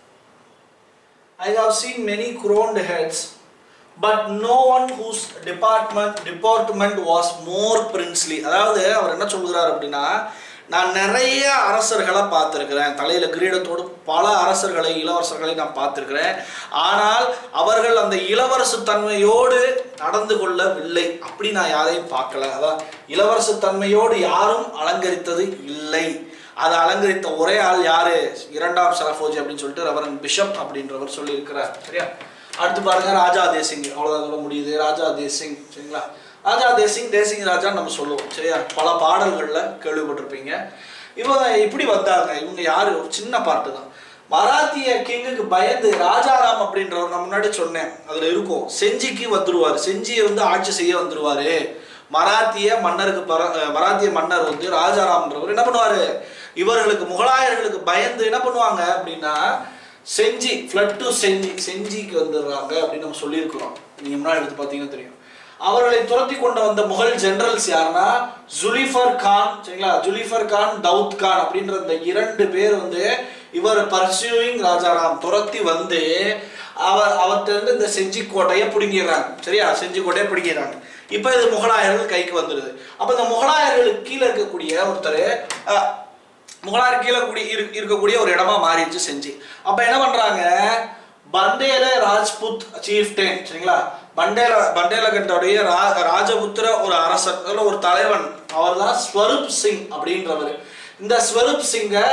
I have seen many crowned heads but no one whose deportment deportment was more princely அதாவது அவர் என்ன சொல்கிறார் அப்படின்னா நான் நிறைய அரசர்களை பார்த்துருக்கிறேன் தலையில் கிரீடத்தோடு பல அரசர்களை இளவரசர்களை நான் பார்த்துருக்கிறேன் ஆனால் அவர்கள் அந்த இளவரசு தன்மையோடு நடந்து கொள்ளவில்லை அப்படி நான் யாரையும் பார்க்கல அதான் இளவரசு தன்மையோடு யாரும் அலங்கரித்தது இல்லை அதை அலங்கரித்த ஒரே ஆள் யாரு இரண்டாம் சரஃபோஜி அப்படின்னு சொல்லிட்டு ரெவரன் பிஷப் அப்படின்றவர் சொல்லியிருக்கிறார் சரியா அடுத்து பாருங்க ராஜா தேசிங் அவ்வளோதான் சொல்ல முடியுது ராஜா தேசிங் சரிங்களா ராஜா தேசிங் தேசிங் ராஜா நம்ம சொல்லுவோம் சரியா பல பாடல்களில் கேள்விப்பட்டிருப்பீங்க இவங்க இப்படி வந்தாங்க இவங்க யாரு ஒரு சின்ன பாட்டு தான் மராத்திய கிங்குக்கு பயந்து ராஜாராம் அப்படின்றவர் நான் முன்னாடி சொன்னேன் அதுல இருக்கும் செஞ்சிக்கு வந்துருவாரு செஞ்சியை வந்து ஆட்சி செய்ய வந்துருவாரு மராத்திய மன்னருக்கு பர- அஹ் மராத்திய மன்னர் வந்து ராஜாராம்ன்றவர் என்ன பண்ணுவாரு இவர்களுக்கு முகலாயர்களுக்கு பயந்து என்ன பண்ணுவாங்க அப்படின்னா செஞ்சி ஃப்ளட் டு செஞ்சி செஞ்சிக்கு வந்துடுறாங்க அப்படின்னு நம்ம சொல்லியிருக்கிறோம் நீங்க முன்னாடி எடுத்து பார்த்தீங்கன்னா தெரியும் அவர்களை துரத்தி கொண்டு வந்த முகல் ஜெனரல்ஸ் யாருன்னா ஜுலிஃபர் கான் சரிங்களா ஜுலிஃபர் கான் தவுத் கான் அப்படின்ற இந்த இரண்டு பேர் வந்து இவர் பர்சியூயிங் ராஜாராம் துரத்தி வந்து அவர் அவர்கிட்ட இருந்து இந்த செஞ்சி கோட்டையை பிடுங்கிடுறாங்க சரியா செஞ்சி கோட்டையை பிடுங்கிடுறாங்க இப்போ இது முகலாயர்கள் கைக்கு வந்துடுது அப்போ இந்த முகலாயர்களுக்கு கீழே இருக்கக்கூடிய ஒருத்தர் அஹ், முகலாயர் கீழே கூடி இரு- இருக்கக்கூடிய ஒரு இடமா மாறிடுச்சு செஞ்சு அப்ப என்ன பண்றாங்க பண்டேல ராஜ்புத் சீஃப்டேன் சரிங்களா பண்டேல பண்டேலகண்டோடைய ரா ராஜபுத்திர ஒரு அரசர் அதுல ஒரு தலைவன் அவர் தான் ஸ்வரூப் சிங் அப்படின்றவர் இந்த ஸ்வரூப் சிங்கை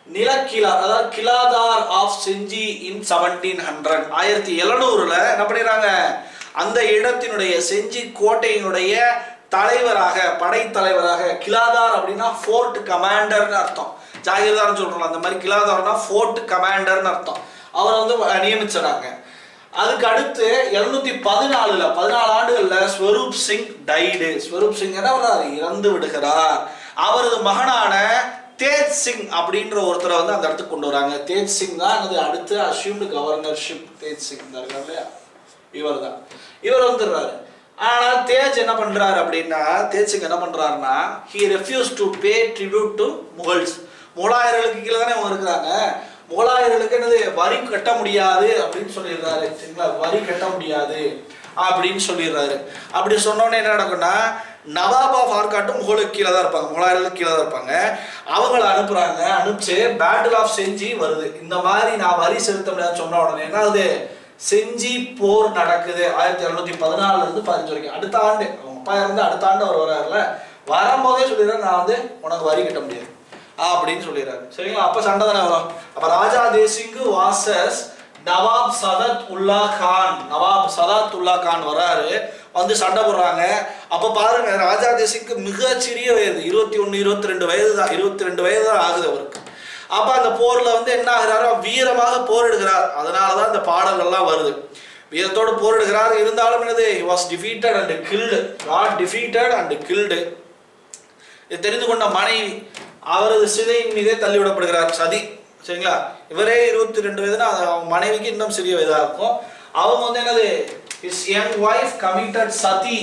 நிலக்கிழார் அதாவது கிலாதார் of Senji in seventeen hundred ஆயிரத்தி எழுநூறுல என்ன பண்ணிடுறாங்க அந்த இடத்தினுடைய செஞ்சி கோட்டையினுடைய தலைவராக படைத்தலைவராக கிலாதார் அப்படின்னா ஃபோர்ட் கமாண்டர்னு அர்த்தம் ஜாகிர்தார்னு சொல்றோம் அந்த மாதிரி கிலாதார்னா ஃபோர்ட் கமாண்டர்னு அர்த்தம் அவரை வந்து நியமிச்சிடறாங்க அதுக்கு அடுத்து எழுநூத்தி பதினாலுல பதினாலு ஆண்டுகள்ல ஸ்வரூப் சிங் டைடு ஸ்வரூப் சிங் என்ன பண்ணாரு இறந்து விடுகிறார் அவரது மகனான தேஜ் சிங் அப்படின்ற ஒருத்தரை வந்து அந்த இடத்துக்கு கொண்டு வராங்க தேஜ் சிங் தான் என்னது அடுத்து அஷ்யூம்டு கவர்னர்ஷிப் தேஜ் சிங் தான் இருக்காரு இல்லையா இவர் தான் இவர் வந்துடுறாரு ஆனா தேஜ் என்ன பண்றாரு அப்படின்னா தேஜ் சிங் என்ன பண்றாருன்னா he refuse to pay tribute to Mughals முகலாயர்களுக்கு கீழே தானே அவங்க இருக்கிறாங்க முகலாயர்களுக்கு என்னது வரி கட்ட முடியாது அப்படின்னு சொல்லிடுறாரு சரிங்களா வரி கட்ட முடியாது அப்படின்னு சொல்லிடுறாரு அப்படி சொன்னோன்னே என்ன நடக்கும்னா நவாப் ஆஃப் ஆர்காட்டும் முகலுக்கு கீழே தான் இருப்பாங்க முகலாயர்களுக்கு கீழே தான் இருப்பாங்க அவங்கள அனுப்புறாங்க அனுப்பிச்சு பேட்டில் ஆஃப் செஞ்சி வருது இந்த மாதிரி நான் வரி செலுத்த முடியாது சொன்ன உடனே என்ன ஆகுது செஞ்சி போர் நடக்குது ஆயிரத்தி எழுநூத்தி பதினாலுல இருந்து பதினஞ்சு வரைக்கும் அடுத்த ஆண்டு அவங்க அப்பா இருந்து அடுத்த ஆண்டு அவர் வர்றாருல வரும்போதே சொல்லிடுறாரு நான் வந்து உனக்கு வரி கட்ட முடியாது அப்படின்னு சொல்லிடுறாரு சரிங்களா அப்ப சண்டை தானே வரும் அப்ப ராஜா தேசிங்கு வாசஸ் நவாப் சதத் உல்லா கான் நவாப் சதாத் உல்லா கான் வராரு வந்து சண்டை போடுறாங்க அப்ப பாருங்க ராஜா தேசிங்க்கு மிகச்சிறிய வயது இருபத்தி ஒண்ணு இருபத்தி ரெண்டு வயது தான் இருபத்தி ரெண்டு வயது தான் ஆகுது அவருக்கு அப்ப அந்த போர்ல வந்து என்ன ஆகிறாரோ வீரமாக போரிடுகிறார் அதனாலதான் இந்த பாடல்கள்லாம் வருது வீரத்தோடு போரிடுகிறார் இருந்தாலும் என்னது was defeated and killed got defeated and killed இது தெரிந்து கொண்ட மனைவி அவரது சிதையின் மீதே தள்ளிவிடப்படுகிறார் சதி சரிங்களா இவரே இருபத்தி ரெண்டு வயதுனா அது அவங்க மனைவிக்கு இன்னும் சிறிய வயதா இருக்கும் அவங்க வந்து என்னது இஸ் யங் ஒய்ஃப் கமிட்டட் சதி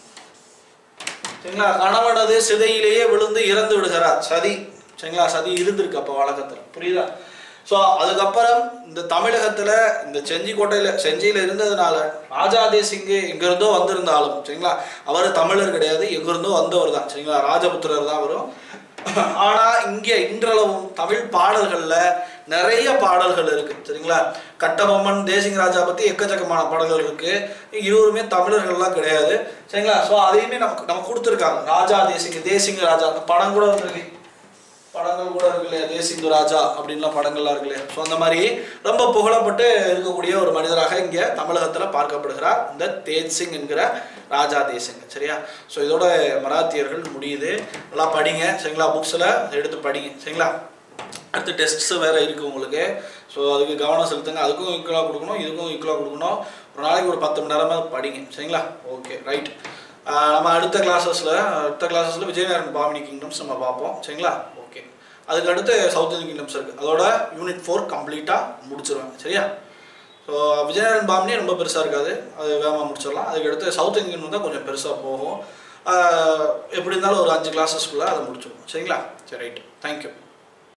சரிங்களா கணவனது சிதையிலேயே விழுந்து இறந்து விடுகிறார் சதி சரிங்களா சதி இருந்திருக்கு அப்போ வழக்கத்தில் புரியுதா ஸோ அதுக்கப்புறம் இந்த தமிழகத்தில் இந்த செஞ்சிக்கோட்டையில் செஞ்சியில் இருந்ததுனால ராஜா தேசிங்கு எங்கிருந்தோ வந்திருந்தாலும் சரிங்களா அவர் தமிழர் கிடையாது எங்கிருந்தோ வந்தவர் தான் சரிங்களா ராஜபுத்திரர் தான் வரும் ஆனால் இங்கே இன்றளவும் தமிழ் பாடல்களில் நிறைய பாடல்கள் இருக்கு சரிங்களா கட்டபொம்மன் தேசிங்க ராஜா பற்றி எக்கச்சக்கமான பாடல்கள் இருக்கு இருவருமே தமிழர்கள்லாம் கிடையாது சரிங்களா ஸோ அதையுமே நமக்கு நமக்கு கொடுத்துருக்காங்க ராஜா தேசிங்க தேசிங்க ராஜா அந்த படம் கூட வந்திருக்கு படங்கள் கூட இருக்கு இல்லையா தேசிங்கு ராஜா அப்படின்லாம் படங்கள்லாம் இருக்கு இல்லையா ஸோ அந்த மாதிரி ரொம்ப புகழப்பட்டு இருக்கக்கூடிய ஒரு மனிதராக இங்கே தமிழகத்தில் பார்க்கப்படுகிறார் இந்த தேஜ் சிங் என்கிற ராஜா தேசிங் சரியா ஸோ இதோட மராத்தியர்கள் முடியுது நல்லா படிங்க சரிங்களா புக்ஸில் எடுத்து படிங்க சரிங்களா அடுத்து டெஸ்ட்ஸ் வேற இருக்கு உங்களுக்கு ஸோ அதுக்கு கவனம் செலுத்துங்க அதுக்கும் ஈக்குவலாக கொடுக்கணும் இதுக்கும் ஈக்குவலாக கொடுக்கணும் ஒரு நாளைக்கு ஒரு பத்து மணி நேரமாக படிங்க சரிங்களா ஓகே ரைட் நம்ம அடுத்த கிளாஸஸில் அடுத்த கிளாஸஸில் விஜயநாராயண் பாமினி கிங்டம்ஸ் நம்ம பார்ப்போம் சரிங்களா ஓகே அதுக்கு அடுத்து சவுத் இந்தியன் கிங்டம்ஸ் இருக்குது அதோட யூனிட் ஃபோர் கம்ப்ளீட்டாக முடிச்சிருவேன் சரியா ஸோ விஜயநாராயண் பாமினி ரொம்ப பெருசாக இருக்காது அது வேகமாக முடிச்சிடலாம் அதுக்கு அடுத்து சவுத் இந்தியன் தான் கொஞ்சம் பெருசாக போகும் ஆஹ் எப்படி இருந்தாலும் ஒரு அஞ்சு கிளாஸஸ்க்குள்ளே அதை முடிச்சிடுவோம் சரிங்களா சரி ரைட் தேங்க்யூ